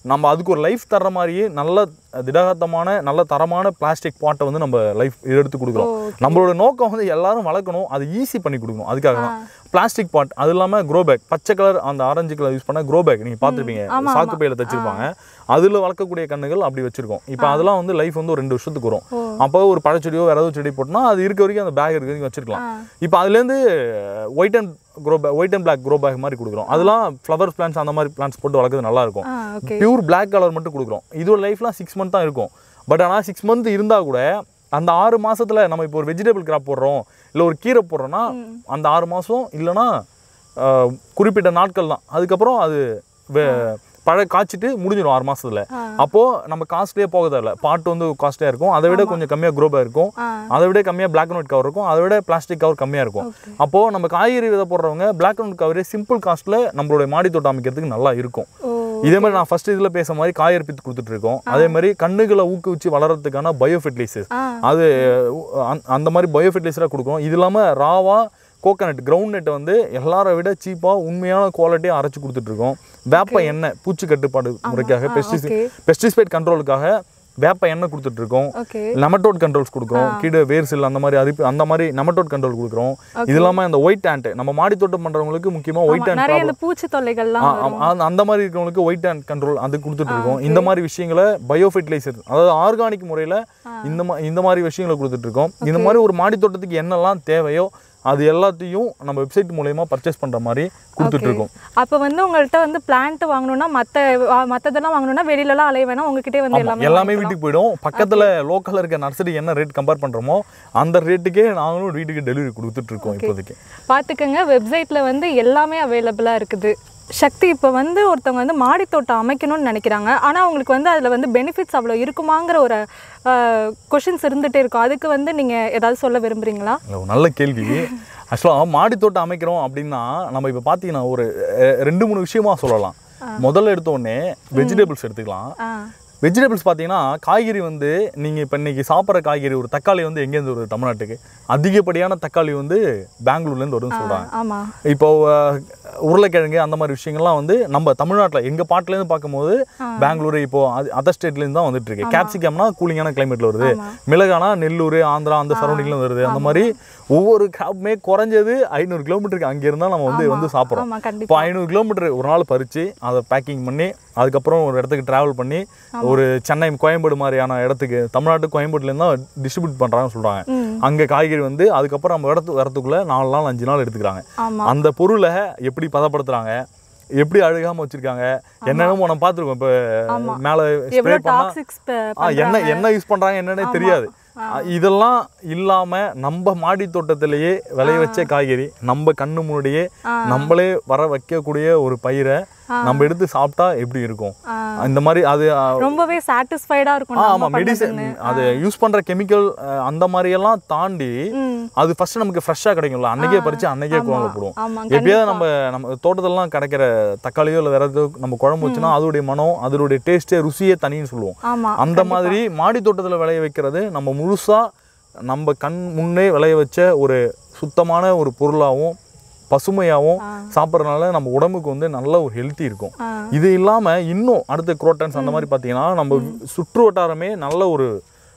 நம்ம அதுக்கு ஒரு லைஃப் தர்ற மாதிரியே நல்ல திடகாத்தமான நல்ல தரமான பிளாஸ்டிக் பாட்டை வந்து நம்ம லைஃப் எடுத்து கொடுக்குறோம் நம்மளோட நோக்கம் வந்து எல்லாரும் வளர்க்கணும் அது ஈஸி பண்ணி கொடுக்கணும் அதுக்காக தான் பிளாஸ்டிக் பாட் அது இல்லாமல் க்ரோ பேக் பச்சை கலர் அந்த ஆரஞ்சு கலர் யூஸ் பண்ண க்ரோ பேக் நீங்கள் பார்த்துருப்பீங்க சாக்கு பையில தச்சிருப்பாங்க அதில் வளர்க்கக்கூடிய கண்ணுகள் அப்படி வச்சிருக்கோம் இப்போ அதெல்லாம் வந்து லைஃப் வந்து ஒரு ரெண்டு வருஷத்துக்கு வரும் அப்போ ஒரு பழச்செடியோ வேற ஏதோ செடி போட்டோம்னா அது இருக்க வரைக்கும் அந்த பேக் இருக்க வரைக்கும் வச்சிருக்கலாம் இப்போ அதுலேருந்து white and grow bag white and black grow bag மாதிரி கொடுக்குறோம் அதெல்லாம் ஃப்ளவர் பிளான்ஸ் அந்த மாதிரி பிளான்ஸ் போட்டு வளர்க்குறது நல்லா இருக்கும் ஆ ஓகே பியூர் Black கலர் மட்டும் கொடுக்குறோம் இதோட லைஃப்லாம் சிக்ஸ் மந்த் தான் இருக்கும் பட் ஆனால் சிக்ஸ் மந்த் இருந்தால் கூட அந்த ஆறு மாசத்துல நம்ம இப்போ ஒரு வெஜிடபிள் கிராப் போடுறோம் இல்லை ஒரு கீரை போடுறோம்னா அந்த ஆறு மாதம் இல்லைன்னா ஆஹ், குறிப்பிட்ட நாட்கள் தான் அதுக்கப்புறம் அது வே- பழ காய்ச்சிட்டு முடிஞ்சிடும் ஆறு மாசத்துல அப்போ நம்ம காஸ்ட்லியே போக தேவையில்ல பாட்டு வந்து காஸ்ட்லியாக இருக்கும் அதை விட கொஞ்சம் கம்மியாக க்ரோபாக இருக்கும் ஆ அதை விட கம்மியாக பிளாக் அண்ட் ஒயிட் கவர் இருக்கும் அதை விட பிளாஸ்டிக் கவர் கம்மியாக இருக்கும் ஓகே அப்போ நம்ம காய்கறி விதை போடுறவங்க பிளாக் அண்ட் ஒயிட் கவரே சிம்பிள் காஸ்ட்ல நம்மளுடைய மாடி தோட்டம் அமைக்கிறதுக்கு நல்லா இருக்கும் ஓ இதே மாதிரி நான் ஃபர்ஸ்ட் இதில் பேச மாதிரி காய் அர்ப்பித்து கொடுத்துட்டு இருக்கோம் அதே மாதிரி கண்ணுகளை ஊக்குவிச்சு வளர்றதுக்கான பயோ ஃபெர்டிலைசர்ஸ் ஆ அது அந்த- அந்த மாதிரி பயோ ஃபெர்டிலைசராக கொடுக்குறோம் இது இல்லாமல் ராவா கோகனட் கிரவுண்ட் நெட்டை வந்து எல்லாரை விட சீப்பாக உண்மையான குவாலிட்டியாக அரைச்சு கொடுத்துட்டு இருக்கோம் வேப்ப எண்ணெய் பூச்சி கட்டுப்பாடு முறைக்காக பெஸ்டிசைட் ஓகே பெஸ்டிசைட் கண்ட்ரோலுக்காக வேப்ப எண்ணெய் கொடுத்துட்டு இருக்கோம் ஓகே நெமட்டோட் கண்ட்ரோல்ஸ் கொடுக்குறோம் கீழே வேர்சில் அந்த மாதிரி அரிப்பு அந்த மாதிரி நெமட்டோட் கண்ட்ரோல் கொடுக்குறோம் இது இல்லாமல் இந்த ஒயிட் ஆண்ட் நம்ம மாடி தோட்டம் பண்ணுறவங்களுக்கு முக்கியமாக ஒயிட் ஆண்ட் நிறைய இந்த பூச்சி தொல்லைகள்லாம் ஆ, ஆம், அந்த- அந்த மாதிரி இருக்கிறவங்களுக்கு ஒயிட் அண்ட் கண்ட்ரோல் அது கொடுத்துட்டு இருக்கோம் இந்த மாதிரி விஷயங்களை பயோ ஃபெர்டிலைசர் அதாவது ஆர்கானிக் முறையில் இந்த மா இந்த மாதிரி விஷயங்களை கொடுத்துட்டு இருக்கோம் இந்த மாதிரி ஒரு மாடி தோட்டத்துக்கு என்னெல்லாம் தேவையோ அது எல்லாத்தையும் நம்ம வெப்சைட் மூலயமா பர்ச்சேஸ் பண்ணுற மாதிரி கொடுத்துட்டு இருக்கோம் அப்போ வந்து உங்கள்கிட்ட வந்து பிளான்ட் வாங்கணும்னா மற்ற மற்றதெல்லாம் வாங்கணும்னா வெளியிலலாம் அலைய வேணாம் உங்ககிட்டே வந்து ஆமா, எல்லாமே எல்லாமே வீட்டுக்கு போயிடும் பக்கத்துல லோக்கல்ல இருக்க நர்சரி என்ன ரேட் கம்பேர் பண்றோமோ அந்த ரேட்டுக்கே நாங்களும் வீட்டுக்கு டெலிவரி கொடுத்துட்டு இருக்கோம் இப்போதைக்கு பார்த்துக்கங்க வெப்சைட்டில் வந்து எல்லாமே அவைலபிளாக இருக்குது சக்தி இப்போ வந்து ஒருத்தவங்க வந்து மாடி தோட்டம் அமைக்கணும்னு நினைக்கிறாங்க ஆனால் அவங்களுக்கு வந்து அதில் வந்து பெனிஃபிட்ஸ் அவ்வளோ இருக்குமாங்கிற ஒரு கொஷின்ஸ் இருந்துகிட்டே இருக்கும் அதுக்கு வந்து நீங்கள் ஏதாவது சொல்ல விரும்புகிறீங்களா இல்ல, ஒரு நல்ல கேள்வி ஆக்சுவலாக மாடி தோட்டம் அமைக்கிறோம் அப்படின்னா நம்ம இப்போ பார்த்தீங்கன்னா ஒரு அஹ், ரெண்டு மூணு விஷயமா சொல்லலாம் முதல்ல எடுத்த உடனே வெஜிடபிள்ஸ் எடுத்துக்கலாம் ஆ வெஜிடபிள்ஸ் பார்த்தீங்கன்னா காய்கறி வந்து நீங்கள் இப்போ இன்னைக்கு சாப்பிட்ற காய்கறி ஒரு தக்காளி வந்து எங்கேருந்து வருது தமிழ்நாட்டுக்கு அதிகப்படியான தக்காளி வந்து பெங்களூர்லேருந்து வருதுன்னு சொல்கிறாங்க ஆமாம் இப்போ அஹ், உருளைக்கிழங்கு அந்த மாதிரி விஷயங்கள்லாம் வந்து நம்ம தமிழ்நாட்டில் எங்கள் பாட்டிலேருந்து பார்க்கும்போது பெங்களூர் இப்போ அதர் ஸ்டேட்லேருந்து தான் வந்துட்டு இருக்கு கேப்சிகம்னா கூலிங்கான கிளைமேட்டில் வருது மிளகானா நெல்லூர் ஆந்திரா அந்த சரௌண்டிங்ல வருது அந்த மாதிரி ஒவ்வொரு கிராப்புமே குறைஞ்சது ஐநூறு கிலோமீட்டருக்கு அங்கே இருந்தால் நம்ம வந்து வந்து சாப்பிட்றோம் ஆமாம் கண்டிப்பாக இப்போ ஐநூறு கிலோமீட்டர் ஒரு நாள் பறித்து அதை பேக்கிங் பண்ணி அதுக்கப்புறம் ஒரு இடத்துக்கு ட்ராவல் பண்ணி ஒரு சென்னை கோயம்பேடு மாதிரியான இடத்துக்கு தமிழ்நாட்டு கோயம்பேடுலேருந்து தான் டிஸ்ட்ரிபியூட் பண்ணுறாங்கன்னு சொல்கிறாங்க ம் அங்கே காய்கறி வந்து அதுக்கப்புறம் நம்ம இடத்து வரத்துக்குள்ளே நாலு நாள் அஞ்சு நாள் எடுத்துக்கிறாங்க ஆமாம் அந்த பொருளை எப்படி பதப்படுத்துறாங்க எப்படி அழுகாம வச்சிருக்காங்க என்னென்னமோ நம்ம பார்த்துருக்கோம் இப்போ மேலே ஸ்ப்ரே எவ்வளோ பண்ணா டாக்ஸிக்ஸ் ஆ, என்ன என்ன யூஸ் பண்றாங்க என்னன்னே தெரியாது ஆ, இதெல்லாம் இல்லாம நம்ம மாடி தோட்டத்திலேயே விளைய வச்ச காய்கறி நம்ம கண்ணு முன்னாடியே நம்மளே வர வைக்கக்கூடிய ஒரு பயிரை நம்ம எடுத்து சாப்பிட்டா எப்படி இருக்கும் இந்த மாதிரி அது ஆ, ரொம்பவே சாட்டிஸ்ஃபைடாக இருக்கும் ஆ, நம்ம ஆமா மெடிசன் பண்ணதுன்னு. அது யூஸ் பண்ற கெமிக்கல் அந்த மாதிரி எல்லாம் தாண்டி ம் அது ஃபர்ஸ்ட் நமக்கு ஃப்ரெஷ்ஷாக கிடைக்கும்ல அன்னைக்கே பறிச்சு அன்னைக்கே குழம்பு போடுவோம் ஆமாம் எப்பயாவது நம்ம நம்ம தோட்டத்திலலாம் கிடைக்கிற தக்காளியோ இல்லை வேற ஏதோ நம்ம குழம்பு வச்சுன்னா அதோடைய மனம் அதோடைய டேஸ்ட்டே ருசியே தனின்னு சொல்லுவோம் ஆமாம் அந்த மாதிரி மாடி தோட்டத்தில் விளைய வைக்கிறது நம்ம முழுசா நம்ம கண் முன்னே விளைய வச்ச ஒரு சுத்தமான ஒரு பொருளாகவும் பசுமையாகவும் சாப்பிட்றதுனால நம்ம உடம்புக்கு வந்து நல்ல ஒரு ஹெல்த்தி இருக்கும் ஆ. இது இல்லாமல் இன்னும் அடுத்த குரோட்டன்ஸ் அந்த மாதிரி பார்த்தீங்கன்னா நம்ம சுற்று வட்டாரமே நல்ல ஒரு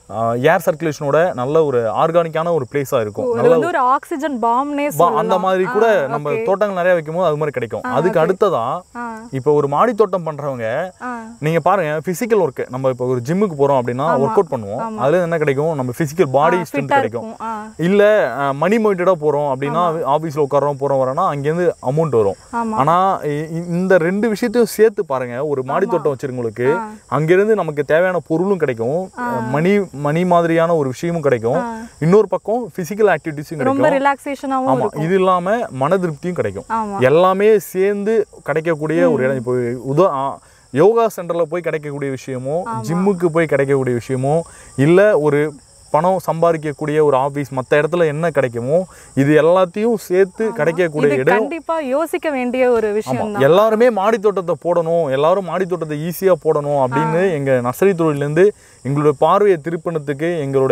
ஏர் சர்க்குலேஷனோட நல்ல ஒரு ஆர்கானிக்கான ஒரு பிளேஸாக இருக்கும் இது நல்ல வந்து ஒரு ஆக்சிஜன் பாம்னே பா- அந்த சொல்லலாம் மாதிரி கூட ஆ, நம்ம okay. தோட்டங்கள் நிறைய வைக்கும்போது அது மாதிரி கிடைக்கும் அதுக்கு அடுத்ததா ஆ இப்போ ஒரு மாடி தோட்டம் பண்றவங்க ஆ நீங்க பாருங்க பிசிக்கல் ஒர்க் நம்ம இப்போ ஒரு ஜிம்முக்கு போறோம் அப்படின்னா ஒர்க் அவுட் பண்ணுவோம் அதுல என்ன கிடைக்கும் நம்ம பிசிக்கல் பாடி ஸ்ட்ரென்த் ஃபிட்டாக கிடைக்கும் இருக்கும் ஆ இல்ல மணி மோயிட்டடா போறோம் அப்படின்னா ஆபீஸ்ல உட்காரோம் போறோம் வரோம்னா அங்கேருந்து அமௌண்ட் வரும் ஆமா. ஆனா இ- இ- இந்த ரெண்டு விஷயத்தையும் சேர்த்து பாருங்க ஒரு மாடி தோட்டம் வச்சிருக்கவங்களுக்கு அங்கிருந்து நமக்கு தேவையான பொருளும் கிடைக்கும் மணி மணி மாதிரியான ஒரு விஷயமும் கிடைக்கும் இன்னொரு பக்கம் பிசிக்கல் ஆக்டிவிட்டிஸும் ரொம்ப கிடைக்கும் ரிலாக்ஸேஷனாகவும் ஆமா இது இல்லாம மன திருப்தியும் கிடைக்கும் ஆமா எல்லாமே சேர்ந்து கிடைக்கக்கூடிய ஒரு இடம் இப்போ உதா ஆ, யோகா சென்டர்ல போய் கிடைக்கக்கூடிய விஷயமோ ஜிம்முக்கு போய் கிடைக்கக்கூடிய விஷயமோ இல்ல ஒரு பணம் சம்பாதிக்கக்கூடிய ஒரு ஆபீஸ் மற்ற இடத்துல என்ன கிடைக்குமோ இது எல்லாத்தையும் சேர்த்து கிடைக்கக்கூடிய இது இடம் கண்டிப்பா யோசிக்க வேண்டிய ஒரு விஷயம் தான் எல்லாருமே மாடி தோட்டத்தை போடணும் எல்லாரும் மாடி தோட்டத்தை ஈஸியாக போடணும் அப்படின்னு எங்கள் நர்சரி தொழிலேருந்து எங்களுடைய பார்வையை திருப்பினத்துக்கு எங்களுடைய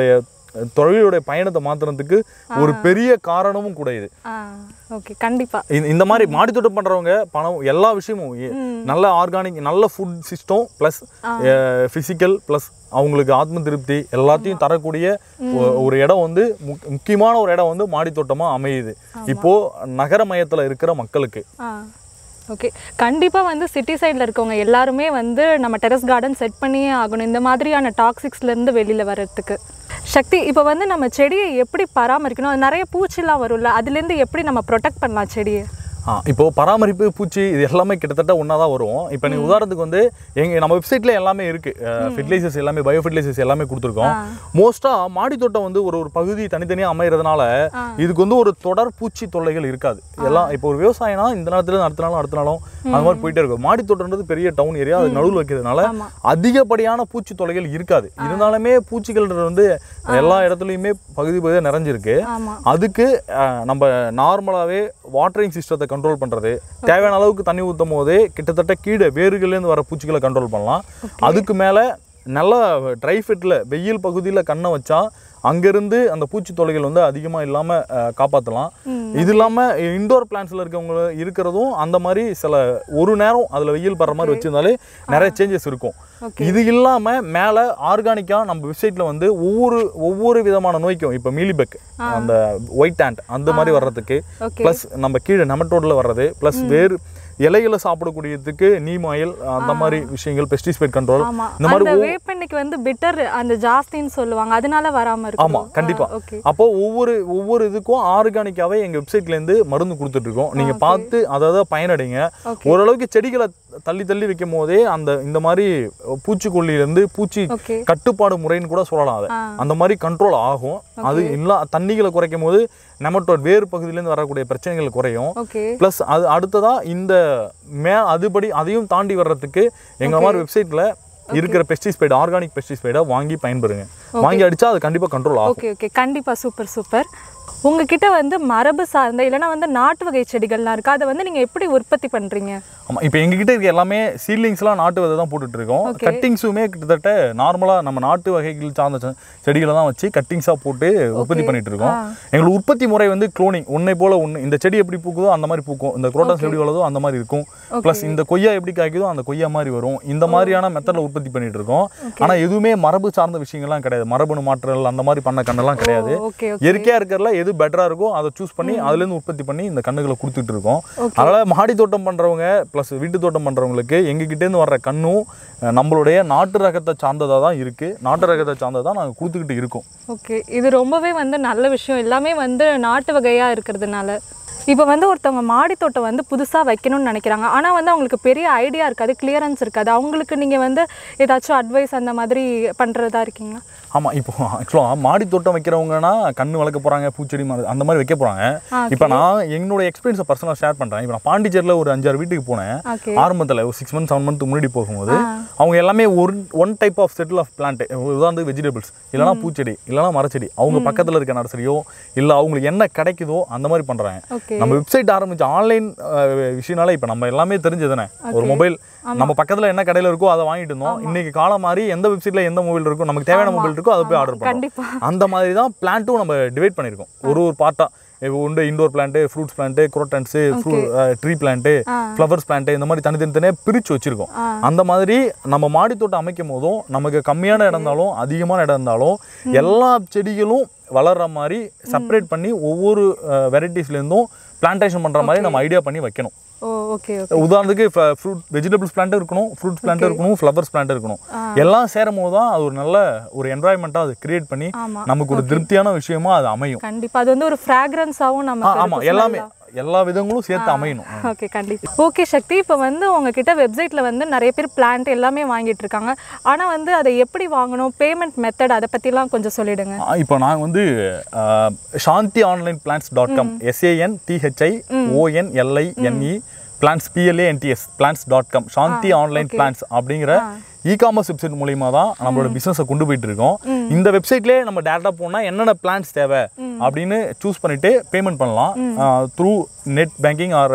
தொழிலுடைய பயணத்தை மாத்துறதுக்கு ஒரு பெரிய காரணமும் கூட இது ஆ ஓகே கண்டிப்பா இந்த- இந்த மாதிரி மாடி தோட்டம் பண்றவங்க பணம் எல்லா விஷயமும் எ- நல்ல ஆர்கானிக் நல்ல food system plus physical plus அவங்களுக்கு ஆத்ம திருப்தி எல்லாத்தையும் தரக்கூடிய ஒ- ஒரு இடம் வந்து முக்- முக்கியமான ஒரு இடம் வந்து மாடி தோட்டமா அமையுது இப்போ நகரமயத்துல இருக்கிற மக்களுக்கு ஆ ஓகே கண்டிப்பாக வந்து சிட்டி சைடில் இருக்கவங்க எல்லாருமே வந்து நம்ம டெரஸ் கார்டன் செட் பண்ணியே ஆகணும் இந்த மாதிரியான டாக்ஸிக்ஸ்லேருந்து வெளியில் வர்றதுக்கு சக்தி இப்போ வந்து நம்ம செடியை எப்படி பராமரிக்கணும் அது நிறைய பூச்சிலாம் வரும்ல அதுலேருந்து எப்படி நம்ம ப்ரொடெக்ட் பண்ணலாம் செடியை ஆ இப்போ பராமரிப்பு பூச்சி இது எல்லாமே கிட்டத்தட்ட ஒன்றா தான் வரும் இப்போ நீ உதாரணத்துக்கு வந்து எங்க நம்ம வெப்சைட்ல எல்லாமே இருக்கு ஃபெர்டிலைசர்ஸ் எல்லாமே பயோ ஃபெர்டிலைசர்ஸ் எல்லாமே கொடுத்துருக்கோம் மோஸ்டா மாடி தோட்டம் வந்து ஒரு ஒரு பகுதி தனித்தனியாக அமைகிறதுனால இதுக்கு வந்து ஒரு தொடர் பூச்சி தொல்லைகள் இருக்காது எல்லாம் இப்போ ஒரு விவசாயம்னா இந்த நேரத்துல இருந்து அடுத்த நாளும் அடுத்த நாளும் அது மாதிரி போயிட்டே இருக்கும் மாடி தோட்டம்ன்றது பெரிய டவுன் ஏரியா அது நடுவில் வைக்கிறதுனால ஆமா. அதிகப்படியான பூச்சி தொல்லைகள் இருக்காது இருந்தாலுமே பூச்சிகள்ன்றது வந்து எல்லா இடத்துலையுமே பகுதி பகுதியாக நிறைஞ்சிருக்கு ஆமாம் அதுக்கு அஹ், நம்ம நார்மலாகவே வாட்டரிங் சிஸ்டத்தை கண்ட்ரோல் பண்ணுறது தேவையான அளவுக்கு தண்ணி ஊற்றும் போதே கிட்டத்தட்ட கீழே வேர்கள்லேருந்து வர பூச்சிகளை கண்ட்ரோல் பண்ணலாம் அதுக்கு மேலே நல்லா ட்ரை ஃபிட்டில் வெயில் பகுதியில் கண்ணை வச்சா அங்கேருந்து அந்த பூச்சி தொல்லைகள் வந்து அதிகமாக இல்லாமல் காப்பாற்றலாம் இது இல்லாமல் இண்டோர் பிளான்ஸில் இருக்கவங்க இருக்கிறதும் அந்த மாதிரி சில ஒரு நேரம் அதில் வெயில் படுற மாதிரி வச்சிருந்தாலே நிறைய சேஞ்சஸ் இருக்கும் Okay. இது இல்லாமல் மேலே ஆர்கானிக்காக நம்ம வெப்சைட்டில் வந்து ஒவ்வொரு ஒவ்வொரு விதமான நோய்க்கும் இப்போ மீலிபெக் அந்த ஒயிட் ஆண்ட் அந்த மாதிரி வர்றதுக்கு Okay. ப்ளஸ் நம்ம கீழே நெமட்டோடில் வர்றது ப்ளஸ் வேறு இலைகளை சாப்பிடக்கூடியதுக்கு நீம் ஆயில் அந்த மாதிரி விஷயங்கள் பெஸ்டிசைட் கண்ட்ரோல் ஆமா இந்த மாதிரி அந்த வேப்பெண்ணைக்கு வந்து பிட்டர் அந்த ஜாஸ்தின்னு சொல்லுவாங்க அதனால வராம இருக்கும் ஆமா கண்டிப்பா ஓகே அப்போ ஒவ்வொரு ஒவ்வொரு இதுக்கும் ஆர்கானிக்காவே எங்க வெப்சைட்ல இருந்து மருந்து கொடுத்துட்டு இருக்கோம் நீங்க பார்த்து அதாவது பயனடைங்க Okay. ஓரளவுக்கு செடிகளை தள்ளி தள்ளி வைக்கும் போதே அந்த இந்த மாதிரி பூச்சிக்கொல்லியில இருந்து பூச்சி ஓகே கட்டுப்பாடு முறைன்னு கூட சொல்லலாம் அதை ஆ. அந்த மாதிரி கண்ட்ரோல் ஆகும் அது இல்லா தண்ணிகளை குறைக்கும் போது நெமட்டோட் வேறு பகுதியிலேருந்து வரக்கூடிய பிரச்சனைகள் குறையும் ஓகே ப்ளஸ் அது அடுத்ததா இந்த மே அதுபடி அதையும் தாண்டி வர்றதுக்கு எங்க மாதிரி வெப்சைட்ல இருக்கிற பெஸ்டிசைட் ஆர்கானிக் பெஸ்டிசைடை வாங்கி பயன்பெறுங்க வாங்கி அடிச்சா அது கண்டிப்பா கண்ட்ரோல் ஆகும் ஓகே ஓகே கண்டிப்பா சூப்பர் சூப்பர் உங்ககிட்ட வந்து மரபு சார்ந்த இல்லைன்னா வந்து நாட்டு வகை செடிகள்லாம் இருக்கு அதை வந்து நீங்க எப்படி உற்பத்தி பண்றீங்க ஆமா இப்போ எங்ககிட்ட இருக்க எல்லாமே சீட்லிங்ஸ்லாம் நாட்டு விதை தான் போட்டுட்டு இருக்கோம் Okay. கட்டிங்ஸுமே கிட்டத்தட்ட நார்மலா நம்ம நாட்டு வகைகள் சார்ந்த செ- செடிகளை தான் வச்சு கட்டிங்ஸாக போட்டு உற்பத்தி பண்ணிட்டு இருக்கோம் ஆ. எங்களுக்கு உற்பத்தி முறை வந்து க்ளோனிங் ஒன்றை போல ஒன்று இந்த செடி எப்படி பூக்குதோ அந்த மாதிரி பூக்கும் இந்த குரோட்டாஸ் எப்படி வளருதோ அந்த மாதிரி இருக்கும் ப்ளஸ் இந்த கொய்யா எப்படி காய்க்குதோ அந்த கொய்யா மாதிரி வரும் இந்த மாதிரியான மெத்தடில் உற்பத்தி பண்ணிட்டு இருக்கோம் ஆனா எதுவுமே மரபு சார்ந்த விஷயங்கள்லாம் கிடையாது மரபணு மாற்றங்கள் அந்த மாதிரி பண்ண கண்ணெல்லாம் கிடையாது ஓகே இயற்கையா இருக்கிறதுல எது பெட்டரா இருக்கோ அதை சூஸ் பண்ணி அதுல இருந்து உற்பத்தி பண்ணி இந்த கண்ணுகளை கொடுத்துட்டு இருக்கோம் அதனால மாடி தோட்டம் பண்றவங்க ப்ளஸ் வீட்டு தோட்டம் பண்றவங்களுக்கு எங்க கிட்ட இருந்து வர்ற கண்ணும் அஹ், நம்மளுடைய நாட்டு ரகத்தை சார்ந்ததா தான் இருக்கு நாட்டு ரகத்தை சார்ந்ததா நாங்க கொடுத்துக்கிட்டு இருக்கோம் ஓகே இது ரொம்பவே வந்து நல்ல விஷயம் எல்லாமே வந்து நாட்டு வகையா இருக்கிறதுனால இப்போ வந்து ஒருத்தவங்க மாடி தோட்டம் வந்து புதுசாக வைக்கணும்னு நினைக்கிறாங்க ஆனால் வந்து அவங்களுக்கு பெரிய ஐடியா இருக்காது கிளியரன்ஸ் இருக்காது அவங்களுக்கு நீங்கள் வந்து ஏதாச்சும் அட்வைஸ் அந்த மாதிரி பண்ணுறதா இருக்கீங்களா ஆமா இப்போ ஆக்சுவலாக மாடி தோட்டம் வைக்கிறவங்கன்னா கண்ணு வளர்க்க போறாங்க பூச்செடி மரம் அந்த மாதிரி வைக்க போறாங்க ஆ, இப்போ நான் என்னோட எக்ஸ்பீரியன்ஸை பர்சனலாக ஷேர் பண்றேன் இப்போ நான் பாண்டிச்சேரியில் ஒரு அஞ்சாறு வீட்டுக்கு போனேன் ஓகே ஆரம்பத்தில் ஒரு சிக்ஸ் மந்த் செவன் மந்த் முன்னாடி போகும்போது அவங்க எல்லாமே ஒரு ஒன் டைப் ஆஃப் செட்டில் ஆஃப் பிளான்ட் உதாரணத்துக்கு வெஜிடபிள்ஸ் இல்லைனா பூச்செடி இல்லைனா மரச்செடி அவங்க பக்கத்தில் இருக்க நர்சரியோ இல்லை அவங்களுக்கு என்ன கிடைக்குதோ அந்த மாதிரி பண்ணுறாங்க ஓகே நம்ம வெப்சைட் ஆரம்பிச்ச ஆன்லைன் விஷயனால இப்போ நம்ம எல்லாமே தெரிஞ்சதுனே ஒரு மொபைல் நம்ம பக்கத்தில் என்ன கடையில் இருக்கோ அதை வாங்கிட்டு இருந்தோம் இன்னைக்கு காலம் மாதிரி எந்த வெப்சைட்டில் எந்த மொபைல் இருக்கோ நமக்கு தேவையான மொபைல் இருக்கோ அதை போய் ஆர்டர் பண்ணுறோம் கண்டிப்பா அந்த மாதிரி தான் பிளான்ட்டும் நம்ம டிவைட் பண்ணியிருக்கோம் ஒரு ஒரு பார்ட்டாக இப்போ உண்டு indoor plant fruits plant crotons tree plant ஆ. ஃப்ளவர்ஸ் பிளான்ட்டு இந்த மாதிரி தனித்தனி தனியாக பிரித்து வச்சுருக்கோம் ஆ. அந்த மாதிரி நம்ம மாடி தோட்டம் அமைக்கும் போதும் நமக்கு கம்மியான இடம் இருந்தாலும் அதிகமான இடம் இருந்தாலும் எல்லா செடிகளும் வளர்ற மாதிரி செப்பரேட் பண்ணி ஒவ்வொரு வெரைட்டிஸ்லேருந்தும் பிளான்டேஷன் பண்ணுற மாதிரி நம்ம ஐடியா பண்ணி வைக்கணும் ஓ ஓகே ஓகே உதாரணத்துக்கு ஃப்ரூட் வெஜிடபிள்ஸ் பிளான்ட்டும் இருக்கணும் ஃப்ரூட்ஸ் பிளான்ட்டும் இருக்கணும் ஃப்ளவர்ஸ் பிளான்ட்டும் இருக்கணும் எல்லாம் சேரும் போது தான் அது ஒரு நல்ல ஒரு என்வாயன்மெண்ட்டாக அது கிரியேட் பண்ணி ஆமா நமக்கு ஒரு திருப்தியான விஷயமா அது அமையும் கண்டிப்பா அது வந்து ஒரு ஃப்ராக்ரன்ஸாகவும் ஆ, நமக்கு ஆமா எல்லாமே எல்லா விதங்களும் சேர்த்து அமையணும் ஓகே கண்டிப்பா ஓகே சக்தி இப்போ வந்து உங்ககிட்ட வெப்சைட்டில் வந்து நிறைய பேர் பிளான்ட் எல்லாமே வாங்கிட்டு இருக்காங்க ஆனால் வந்து அதை எப்படி வாங்கணும் பேமெண்ட் மெத்தட் அதை பற்றிலாம் கொஞ்சம் சொல்லிடுங்க ஆ, இப்போ நாங்கள் வந்து ஆ, Shanthi online plants dot com S A N T H I O N L I N E plants P L A N T S plants dot com Shanthi online plants அப்படிங்கிற இ காமர்ஸ் வெப்சைட் மூலியமா தான் நம்மளோட பிஸ்னஸை கொண்டு போயிட்டு இருக்கோம் இந்த வெப்சைட்லேயே நம்ம டேட்டா போனால் என்னென்ன பிளான்ஸ் தேவை அப்படின்னு சூஸ் பண்ணிட்டு பேமெண்ட் பண்ணலாம் through net banking or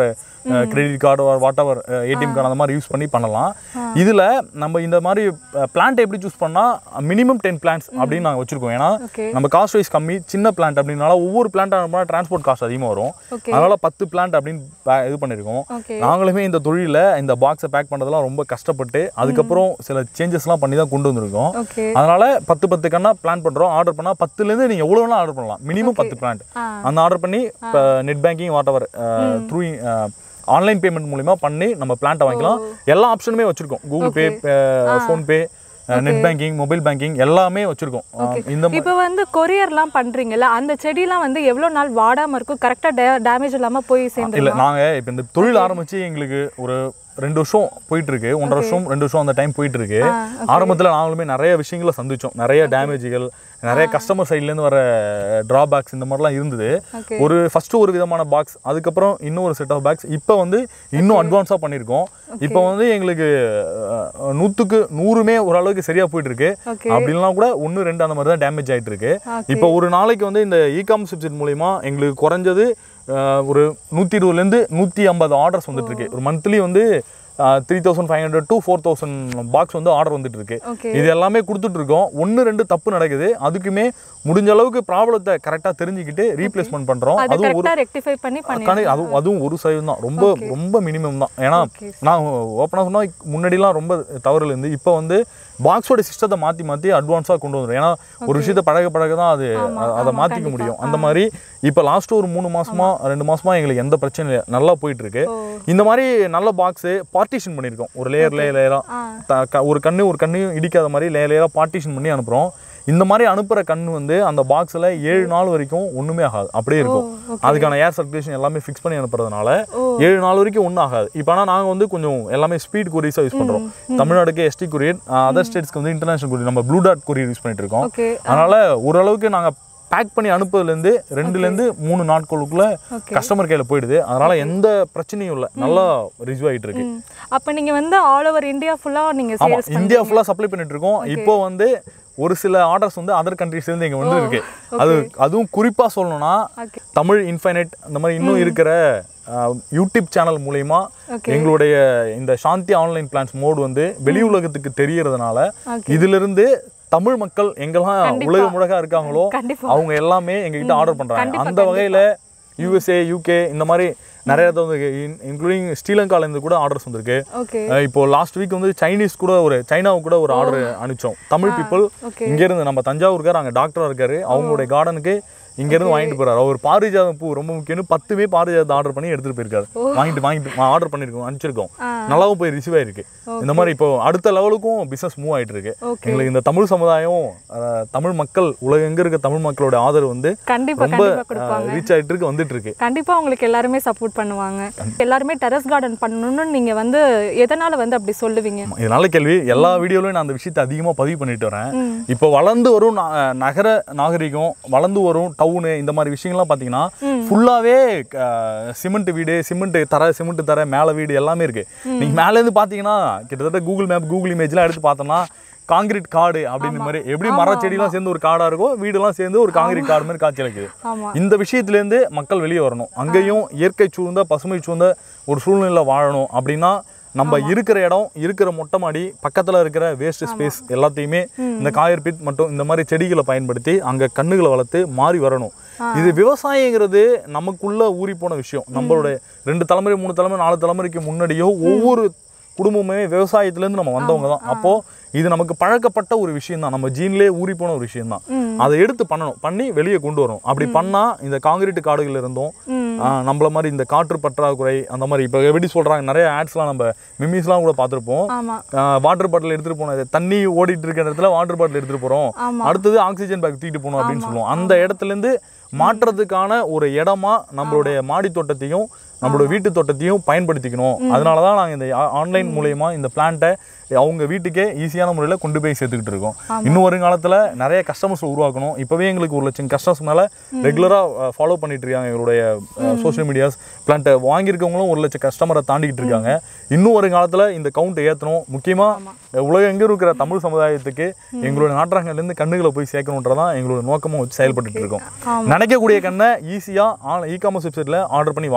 credit card whatever ATM card அந்த மாதிரி யூஸ் பண்ணி பண்ணலாம் இதில் நம்ம இந்த மாதிரி பிளான்ட் எப்படி சூஸ் பண்ணால் மினிமம் டென் பிளான்ஸ் அப்படின்னு நாங்கள் வச்சுருக்கோம் ஏன்னா ஓகே நம்ம காஸ்ட் வைஸ் கம்மி சின்ன பிளான்ட் அப்படின்னால ஒவ்வொரு பிளான்ட்டாக போனால் டிரான்ஸ்போர்ட் காஸ்ட் அதிகமாக வரும் ஓகே அதனால பத்து பிளான்ட் அப்படின்னு pa- இது பண்ணியிருக்கோம் ஓகே நாங்களுமே இந்த தொழிலில் இந்த பாக்ஸை பேக் பண்ணுறதுலாம் ரொம்ப கஷ்டப்பட்டு அதுக்கப்புறம் சில சேஞ்சஸ்லாம் பண்ணி தான் கொண்டு வந்திருக்கோம் ஓகே அதனால பத்து பத்து கண்ணா பிளான் பண்ணுறோம் ஆர்டர் பண்ணால் பத்துலேருந்து நீங்கள் எவ்வளோ வேணால் ஆர்டர் பண்ணலாம் மினிமம் பத்து பிளான்ட் ஆ அந்த ஆர்டர் பண்ணி இப்போ net banking whatever through online payment மூலிமா பண்ணி நம்ம பிளான்ட்டை வாங்கிக்கலாம் எல்லா ஆப்ஷனுமே வச்சுருக்கோம் Google Pay PhonePe net banking mobile banking எல்லாமே வச்சுருக்கோம் இந்த இப்போ வந்து கொரியர்லாம் பண்றீங்கல்ல அந்த செடிலாம் வந்து எவ்வளோ நாள் வாடாம இருக்கும் கரெக்டாக டேமேஜ் இல்லாம போய் இல்லை சேர்ந்துருமா நாங்கள் இப்போ இந்த தொழில் ஆரம்பித்து எங்களுக்கு ஒரு ரெண்டு வருஷம் போயிட்டு இருக்கு ஒன்றரை வருஷம் ரெண்டு வருஷம் அந்த டைம் போயிட்டு இருக்கு ஆ, ஆரம்பத்தில் நாங்களுமே நிறைய விஷயங்களை சந்திச்சோம் நிறைய டேமேஜ்கள் நிறைய கஸ்டமர் சைட்லேருந்து வர ட்ராபேக்ஸ் இந்த மாதிரிலாம் இருந்தது ஓகே ஒரு ஃபர்ஸ்ட் ஒரு விதமான பாக்ஸ் அதுக்கப்புறம் இன்னும் ஒரு செட் ஆஃப் பாக்ஸ் இப்போ வந்து இன்னும் அட்வான்ஸாக பண்ணியிருக்கோம் இப்போ வந்து எங்களுக்கு அஹ், நூற்றுக்கு நூறுமே ஓரளவுக்கு சரியாக போயிட்டு இருக்கு ஓகே அப்படின்லாம் கூட ஒன்று ரெண்டு அந்த மாதிரி தான் டேமேஜ் ஆயிட்டு இருக்கு ஓகே இப்போ ஒரு நாளைக்கு வந்து இந்த இ காமர்ஸ் வெப்சைட் மூலிமா எங்களுக்கு குறைஞ்சது அஹ், ஒரு நூற்றி இருபதுலேருந்து நூற்றி ஐம்பது ஆர்டர்ஸ் வந்துட்டு இருக்கு ஒரு மந்த்லி வந்து three thousand five hundred to four thousand box வந்து ஆர்டர் வந்துட்டு இருக்கு ஓகே இது எல்லாமே கொடுத்துட்டு இருக்கோம் ஒன்று ரெண்டு தப்பு நடக்குது அதுக்குமே முடிஞ்ச அளவுக்கு ப்ராப்ளத்தை கரெக்டாக தெரிஞ்சுக்கிட்டு ரீப்ளேஸ்மெண்ட் பண்ணுறோம் அது அதுவும் ஒரு கரெக்டாக ரெக்டிஃபை பண்ணி பண்ணி கணக்கு அதுவும் அதுவும் ஒரு சதவீதம் தான் ரொம்ப ரொம்ப மினிமம் தான் ஏன்னா ஓகே நான் ஓப்பனாக சொன்னால் முன்னாடிலாம் ரொம்ப தவறுல இருந்து இப்போ வந்து பாக்ஸோட சிஸ்டத்தை மாற்றி மாற்றி அட்வான்ஸாக கொண்டு வந்துடும் ஏன்னா ஒரு விஷயத்தை பழக பழக தான் அது ஆமா, அ- அதை ஆமா, மாற்றிக்க கண்டிப்பா. முடியும் அந்த மாதிரி இப்போ லாஸ்ட் ஒரு மூணு மாசமா ரெண்டு மாசமா எங்களுக்கு எந்த பிரச்சனையும் இல்லை நல்லா போயிட்டு இருக்கு ஓ இந்த மாதிரி நல்ல பாக்ஸு பார்ட்டிஷன் பண்ணியிருக்கோம் ஒரு லேயர் லேயர் லேயராக ஆ ஒரு கண்ணு ஒரு கண்ணையும் இடிக்காத மாதிரி லேயர் லேயராக பார்ட்டிஷன் பண்ணி அனுப்புகிறோம் இந்த மாதிரி அனுப்புகிற கண் வந்து அந்த பாக்ஸில் ஏழு நாள் வரைக்கும் ஒன்றுமே ஆகாது அப்படியே இருக்கும் ஓகே அதுக்கான ஏர் சர்க்குலேஷன் எல்லாமே ஃபிக்ஸ் பண்ணி அனுப்புறதுனால ஓ ஏழு நாள் வரைக்கும் ஒன்றும் ஆகாது இப்போ ஆனால் நாங்கள் வந்து கொஞ்சம் எல்லாமே ஸ்பீட் கொரியர்ஸாக யூஸ் பண்ணுறோம் தமிழ்நாடுக்கு எஸ்டி கொரியர் அதர் ஸ்டேட்ஸ்க்கு வந்து இன்டர்நேஷனல் கொரியர் நம்ம ப்ளூ டாட் கொரியர் யூஸ் பண்ணிட்டு இருக்கோம் ஓகே அதனால ஓரளவுக்கு நாங்கள் பேக் பண்ணி அனுப்புறதுலேருந்து ரெண்டுலேருந்து மூணு நாட்களுக்குள்ள ஓகே கஸ்டமர் கையில் போயிடுது அதனால எந்த பிரச்சனையும் இல்லை நல்லா ரிசீவ் ஆகிட்டு இருக்கு ம் அப்போ நீங்க வந்து ஆல் ஓவர் இந்தியா ஃபுல்லா நீங்க ஆமா சேல்ஸ் இந்தியா ஃபுல்லாக சப்ளை பண்ணிட்டு இருக்கோம் இப்போ வந்து ஒரு சில ஆர்டர்ஸ் வந்து அதர் கண்ட்ரீஸ்லேருந்து இங்கே வந்து இருக்கு அது அதுவும் குறிப்பாக சொல்லணும்னா ஓகே தமிழ் இன்ஃபைனைட் அந்த மாதிரி இன்னும் இருக்கிற அஹ், யூடியூப் சேனல் மூலயமா ஓகே எங்களுடைய இந்த சாந்தி ஆன்லைன் பிளான்ஸ் மோடு வந்து வெளி உலகத்துக்கு தெரியறதுனால ஓகே இதிலிருந்து தமிழ் மக்கள் எங்கெல்லாம் உலக முழகா இருக்காங்களோ கண்டிப்பா அவங்க எல்லாமே எங்ககிட்ட ஆர்டர் பண்றாங்க கண்டிப்பா, அந்த வகையில யூஎஸ்ஏ யூகே இந்த மாதிரி நிறைய வந்து இன்க்ளூடிங் ஸ்ரீலங்கால இருந்து கூட ஆர்டர்ஸ் வந்திருக்கு ஓகே அஹ் இப்போ லாஸ்ட் வீக் வந்து சைனீஸ் கூட ஒரு சைனாவுக்கு கூட ஒரு ஆர்டர் அனுப்பிச்சோம் தமிழ் பீப்புள் ஓகே இங்க இருந்து நம்ம தஞ்சாவூர்கார் அங்க டாக்டரா இருக்காரு அவங்களுடைய கார்டனுக்கு இங்க இருந்து வாங்கிட்டு போறாரு அவர் பாரிஜாதம் பூ ரொம்ப முக்கியம்னு பத்துமே பாரிஜாதத்தை ஆர்டர் பண்ணி எடுத்துட்டு போயிருக்காரு வாங்கிட்டு வாங்கிட்டு ஆர்டர் பண்ணிருக்கோம் அனுப்பிச்சிருக்கோம் ஆ நல்லாவும் போய் ரிசீவ் ஆயிருக்கு இந்த மாதிரி இப்போ அடுத்த லெவலுக்கும் பிசினஸ் மூவ் ஆயிட்டு இருக்கு ஓகே எங்களுக்கு இந்த தமிழ் சமுதாயம் அஹ், தமிழ் மக்கள் உலகம் எங்க இருக்க தமிழ் மக்களோட ஆதரவு வந்து கண்டிப்பா ரொம்ப கண்டிப்பா கொடுப்பாங்க ரீச் ஆயிட்டு இருக்கு வந்துட்டு இருக்கு கண்டிப்பா உங்களுக்கு எல்லாருமே சப்போர்ட் பண்ணுவாங்க எல்லாருமே டெரஸ் கார்டன் பண்ணணும்னு நீங்க வந்து எதனால வந்து அப்படி சொல்லுவீங்க இது நல்ல கேள்வி எல்லா வீடியோலையும் நான் அந்த விஷயத்தை அதிகமா பதிவு பண்ணிட்டு வரேன் ம் இப்போ வளர்ந்து வரும் நா- நகர நாகரிகம் வளர்ந்து வரும் டவுனு இந்த மாதிரி விஷயங்கள்லாம் பார்த்தீங்கன்னா ஃபுல்லாகவே சிமெண்ட் வீடு சிமெண்ட் தர சிமெண்ட் தர மேலே வீடு எல்லாமே இருக்கு நீங்க மேலேருந்து பார்த்தீங்கன்னா கிட்டத்தட்ட கூகுள் மேப் கூகுள் இமேஜ்லாம் எடுத்து பார்த்தோம்னா காங்கிரீட் காடு அப்படின்னு மாதிரி எப்படி மரச்செடிலாம் சேர்ந்து ஒரு காடா இருக்கோ வீடெல்லாம் சேர்ந்து ஒரு காங்கிரீட் காடு மாதிரி காட்சி அளிக்குது ஆமா இந்த விஷயத்துலேருந்து மக்கள் வெளியே வரணும் அங்கேயும் இயற்கை சூழ்ந்த பசுமை சூழ்ந்த ஒரு சூழ்நிலையில் வாழணும் அப்படின்னா நம்ம இருக்கிற இடம் இருக்கிற மொட்டை மாடி பக்கத்தில் இருக்கிற வேஸ்ட் ஸ்பேஸ் எல்லாத்தையுமே இந்த காயர் பித் மற்றும் இந்த மாதிரி செடிகளை பயன்படுத்தி அங்கே கண்ணுகளை வளர்த்து மாறி வரணும் இது விவசாயங்கிறது நமக்குள்ள ஊறி போன விஷயம் நம்மளோட ரெண்டு தலைமுறை மூணு தலைமுறை நாலு தலைமுறைக்கு முன்னாடியோ ஒவ்வொரு குடும்பமே விவசாயத்துலேருந்து நம்ம வந்தவங்க தான் அப்போ இது நமக்கு பழக்கப்பட்ட ஒரு விஷயம் தான் நம்ம ஜீன்லேயே ஊறி போன ஒரு விஷயம் தான் ம் அதை எடுத்து பண்ணணும் பண்ணி வெளியே கொண்டு வரணும் அப்படி பண்ணா இந்த காங்கிரீட் காடுகள் இருந்தும் ம் ஆஹ், நம்மள மாதிரி இந்த காற்று பற்றாக்குறை அந்த மாதிரி இப்போ எப்படி சொல்றாங்க நிறைய ஆட்ஸ்லாம் நம்ம மிம்மிஸ்லாம் கூட பார்த்துருப்போம் ஆமா வாட்டர் பாட்டில் எடுத்துட்டு போனது தண்ணி ஓடிட்டு இருக்கிற இடத்துல வாட்டர் பாட்டில் எடுத்துட்டு போறோம் ஆமா அடுத்தது ஆக்சிஜன் பேக் தூக்கிட்டு போகணும் அப்படின்னு சொல்லுவோம் அந்த இடத்துல இருந்து மாற்றுறதுக்கான ஒரு இடமா நம்மளுடைய மாடி தோட்டத்தையும் நம்மளோட வீட்டு தோட்டத்தையும் பயன்படுத்திக்கணும் அதனால தான் நாங்கள் இந்த ஆன்லைன் மூலயமா இந்த பிளான்ட்டை அவங்க வீட்டுக்கே ஈஸியான முறையில் கொண்டு போய் சேர்த்துக்கிட்டு இருக்கோம் இன்னும் வருங்காலத்தில் நிறைய கஸ்டமர்ஸ் உருவாக்கணும் இப்போவே எங்களுக்கு ஒரு லட்சம் கஸ்டமர்ஸ் மேலே ரெகுலராக ஃபாலோ பண்ணிட்டு இருக்காங்க எங்களுடைய சோஷியல் மீடியாஸ் பிளான்ட்டை வாங்கியிருக்கவங்களும் ஒரு லட்சம் கஸ்டமரை தாண்டிக்கிட்டு இருக்காங்க இன்னும் வருங்காலத்தில் இந்த கவுண்ட் ஏற்றணும் முக்கியமாக உலகம் எங்கே இருக்கிற தமிழ் சமுதாயத்துக்கு எங்களோட நாட்டாங்கலேருந்து கண்ணுகளை போய் சேர்க்கணுன்றதான் எங்களோட நோக்கமாக வச்சு செயல்பட்டுட்டு இருக்கோம் ஆமா நினைக்கக்கூடிய கண்ணை ஈஸியாக இ காமர்ஸ் வெப்சைட்டில் ஆர்டர் பண்ணி வாங்கணும்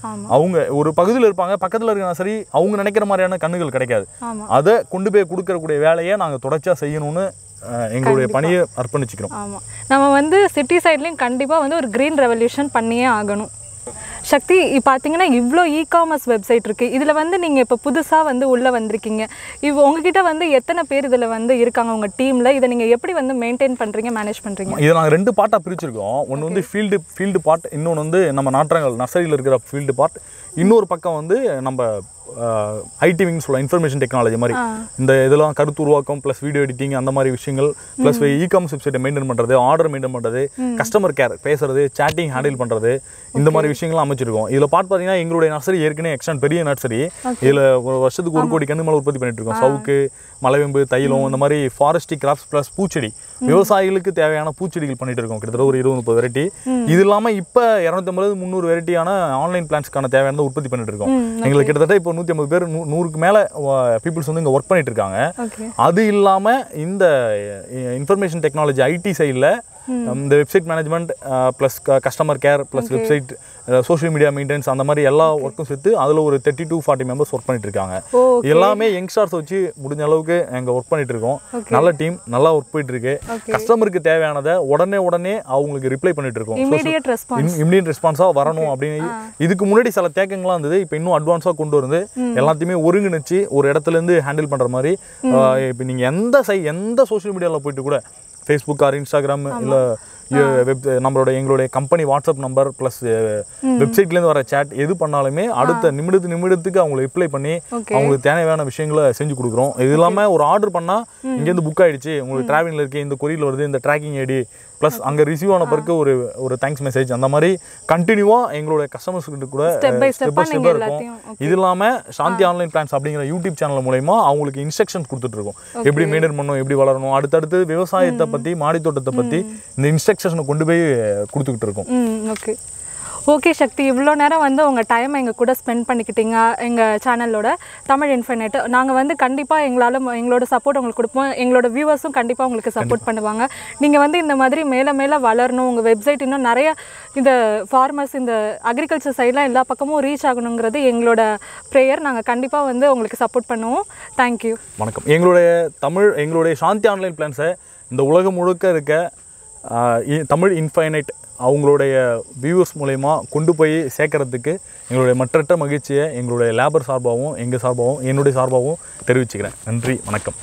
ஆமா அவங்க ஒரு பகுதியில் இருப்பாங்க பக்கத்தில் இருக்கிற நர்சரி அவங்க நினைக்கிற மாதிரியான கண்ணுகள் கிடைக்காது ஆமா அதை கொண்டு போய் கொடுக்கறக்கூடிய வேலையை நாங்கள் தொடர்ச்சியாக செய்யணும்னு அஹ், எங்களுடைய பணியை அர்ப்பணிச்சுக்கிறோம் ஆமாம் நம்ம வந்து சிட்டி சைட்லேயும் கண்டிப்பாக வந்து ஒரு க்ரீன் ரெவல்யூஷன் பண்ணியே ஆகணும் சக்தி இ- பார்த்தீங்கன்னா இவ்வளோ இ காமர்ஸ் வெப்சைட் இருக்குது இதில் வந்து நீங்கள் இப்போ புதுசாக வந்து உள்ளே வந்திருக்கீங்க இவ் உங்ககிட்ட வந்து எத்தனை பேர் இதில் வந்து இருக்காங்க உங்கள் டீமில் இதை நீங்கள் எப்படி வந்து மெயின்டைன் பண்ணுறீங்க மேனேஜ் பண்ணுறீங்க இதை நாங்கள் ரெண்டு பார்ட்டாக பிரிச்சிருக்கோம் ஒன்று வந்து ஃபீல்டு ஃபீல்டு பார்ட் இன்னொன்று வந்து நம்ம நாற்றங்கள் நர்சரியில் இருக்கிற ஃபீல்டு பார்ட் இன்னொரு பக்கம் வந்து நம்ம ஐடி விங் சொல்லலாம் இன்ஃபர்மேஷன் டெக்னாலஜி மாதிரி இந்த இதெல்லாம் கருத்து உருவாக்கம் ப்ளஸ் வீடியோ எடிட்டிங் அந்த மாதிரி விஷயங்கள் ப்ளஸ் இ காமர்ஸ் வெப்சைட்டை மெயின்டைன் பண்ணுறது ஆர்டர் மெயின்டைன் பண்ணுறது கஸ்டமர் கேர் பேசுறது சேட்டிங் ஹேண்டில் பண்ணுறது இந்த மாதிரி விஷயங்கள்லாம் அமைச்சிருக்கோம் இதில் பார்த்து பார்த்தீங்கன்னா எங்களுடைய நர்சரி ஏற்கனவே எக்ஸ்டன் பெரிய நர்சரி இதில் ஒரு வருஷத்துக்கு ஒரு கோடி கன்று மேலே உற்பத்தி பண்ணிட்டு இருக்கோம் சவுக்கு மலைவெம்பு தைலம் இந்த மாதிரி ஃபாரஸ்டி கிராப்ஸ் ப்ளஸ் பூச்செடி விவசாயிகளுக்கு தேவையான பூச்செடிகள் பண்ணிட்டு இருக்கோம் கிட்டத்தட்ட ஒரு இருபது முப்பது வெரைட்டி இது இல்லாமல் இப்போ இரநூத்தம்பது முந்நூறு வெரைட்டியான ஆன்லைன் பிளான்ஸ்க்கான தேவையானதை உற்பத்தி பண்ணிட்டு இருக்கோம் எங்களுக்கு கிட்டத்தட்ட இப்போ நூற்றி ஐம்பது பேர் நூ நூறுக்கு மேலே பீப்புள்ஸ் வந்து இங்கே ஒர்க் பண்ணிட்டு இருக்காங்க ஓகே அது இல்லாமல் இந்த இன்ஃபர்மேஷன் டெக்னாலஜி ஐடி சைடில் இந்த website management plus customer care plus website social media maintenance அந்த மாதிரி எல்லா ஒர்க்கும் சேர்த்து அதில் ஒரு thirty to forty members work பண்ணிட்டு இருக்காங்க ஓ எல்லாமே யங்ஸ்டார்ஸ் வச்சு முடிஞ்ச அளவுக்கு எங்க ஒர்க் பண்ணிட்டு இருக்கோம் நல்ல டீம் நல்லா ஒர்க் போயிட்டு இருக்கு Okay. கஸ்டமருக்கு தேவையானதை உடனே உடனே அவங்களுக்கு ரிப்ளை பண்ணிட்டு இருக்கோம் இமீடியட் ரெஸ்பான்ஸ் இம்மிடியட் ரெஸ்பான்ஸாக வரணும் அப்படின்னு இதுக்கு முன்னாடி சில தேக்கங்கள்லாம் இருந்தது இப்போ இன்னும் அட்வான்ஸாக கொண்டு வந்து எல்லாத்தையுமே ஒருங்கிணைச்சு ஒரு இடத்துல இருந்து ஹேண்டில் பண்ற மாதிரி இப்போ நீங்க எந்த சை எந்த சோஷியல் மீடியாவில் போயிட்டு கூட ஃபேஸ்புக் ஆர் இன்ஸ்டாகிராம் இல்லை வெப் நம்மளோட எங்களுடைய கம்பெனி வாட்ஸ்அப் நம்பர் ப்ளஸ் வெப்சைட்லேருந்து வர சேட் எது பண்ணாலுமே அடுத்த நிமிடத்து நிமிடத்துக்கு அவங்களை ரிப்ளை பண்ணி ஓகே அவங்களுக்கு தேவையான விஷயங்களை செஞ்சு கொடுக்குறோம் இது இல்லாமல் ஒரு ஆர்டர் பண்ணால் இங்கேருந்து புக் ஆயிடுச்சு உங்களுக்கு டிராவலிங்கில் இருக்கு இந்த கொரியரில் வருது இந்த ட்ராக்கிங் ஐடி ப்ளஸ் அங்கே ரிசீவ் ஆன பிறகு ஒரு ஒரு தேங்க்ஸ் மெசேஜ் அந்த மாதிரி கண்டினியூவாக எங்களுடைய கஸ்டமர்ஸ் கிட்ட கூட ஸ்டெப் பை ஸ்டெப் ஸ்டெப்பாக பை நீங்கள் ஸ்டெப்பாக இருக்கும் எல்லாத்தையும் இது இல்லாமல் சாந்தி ஆன்லைன் பிளான்ஸ் அப்படிங்கிற யூடியூப் சேனல் மூலயமா அவங்களுக்கு இன்ஸ்ட்ரக்ஷன்ஸ் கொடுத்துட்டு இருக்கோம் எப்படி மெயின்டைன் பண்ணணும் எப்படி வளரணும் அடுத்தடுத்து விவசாயத்தை பற்றி மாடி தோட்டத்தை பற்றி இந்த இன்ஸ்ட்ரக்ஷனை கொண்டு போய் கொடுத்துக்கிட்டு இருக்கோம் ம் ஓகே ஓகே சக்தி இவ்வளோ நேரம் வந்து உங்கள் டைம் எங்கள் கூட ஸ்பெண்ட் பண்ணிக்கிட்டீங்க எங்கள் சேனலோட தமிழ் இன்ஃபர்நெட் நாங்கள் வந்து கண்டிப்பாக எங்களால் ம- எங்களோட சப்போர்ட் உங்களுக்கு கொடுப்போம் எங்களோட வியூவர்ஸும் கண்டிப்பாக உங்களுக்கு சப்போர்ட் பண்ணுவாங்க நீங்கள் வந்து இந்த மாதிரி மேலே மேலே வளரணும் உங்கள் வெப்சைட் இன்னும் நிறைய இந்த ஃபார்மர்ஸ் இந்த அக்ரிகல்ச்சர் சைட்லாம் எல்லா பக்கமும் ரீச் ஆகணுங்கிறது எங்களோட ப்ரேயர் நாங்கள் கண்டிப்பாக வந்து உங்களுக்கு சப்போர்ட் பண்ணுவோம் தேங்க்யூ வணக்கம் எங்களுடைய தமிழ் எங்களுடைய சாந்தி ஆன்லைன் பிளான்ஸை இந்த உலகம் முழுக்க இருக்க ஆஹ், இ- தமிழ் இன்ஃபைனைட் அவங்களுடைய வியூவர்ஸ் மூலயமா கொண்டு போய் சேர்க்கறதுக்கு எங்களுடைய மற்றற்ற மகிழ்ச்சியை எங்களுடைய லேபர் சார்பாகவும் எங்கள் சார்பாகவும் என்னுடைய சார்பாகவும் தெரிவிச்சுக்கிறேன் நன்றி வணக்கம்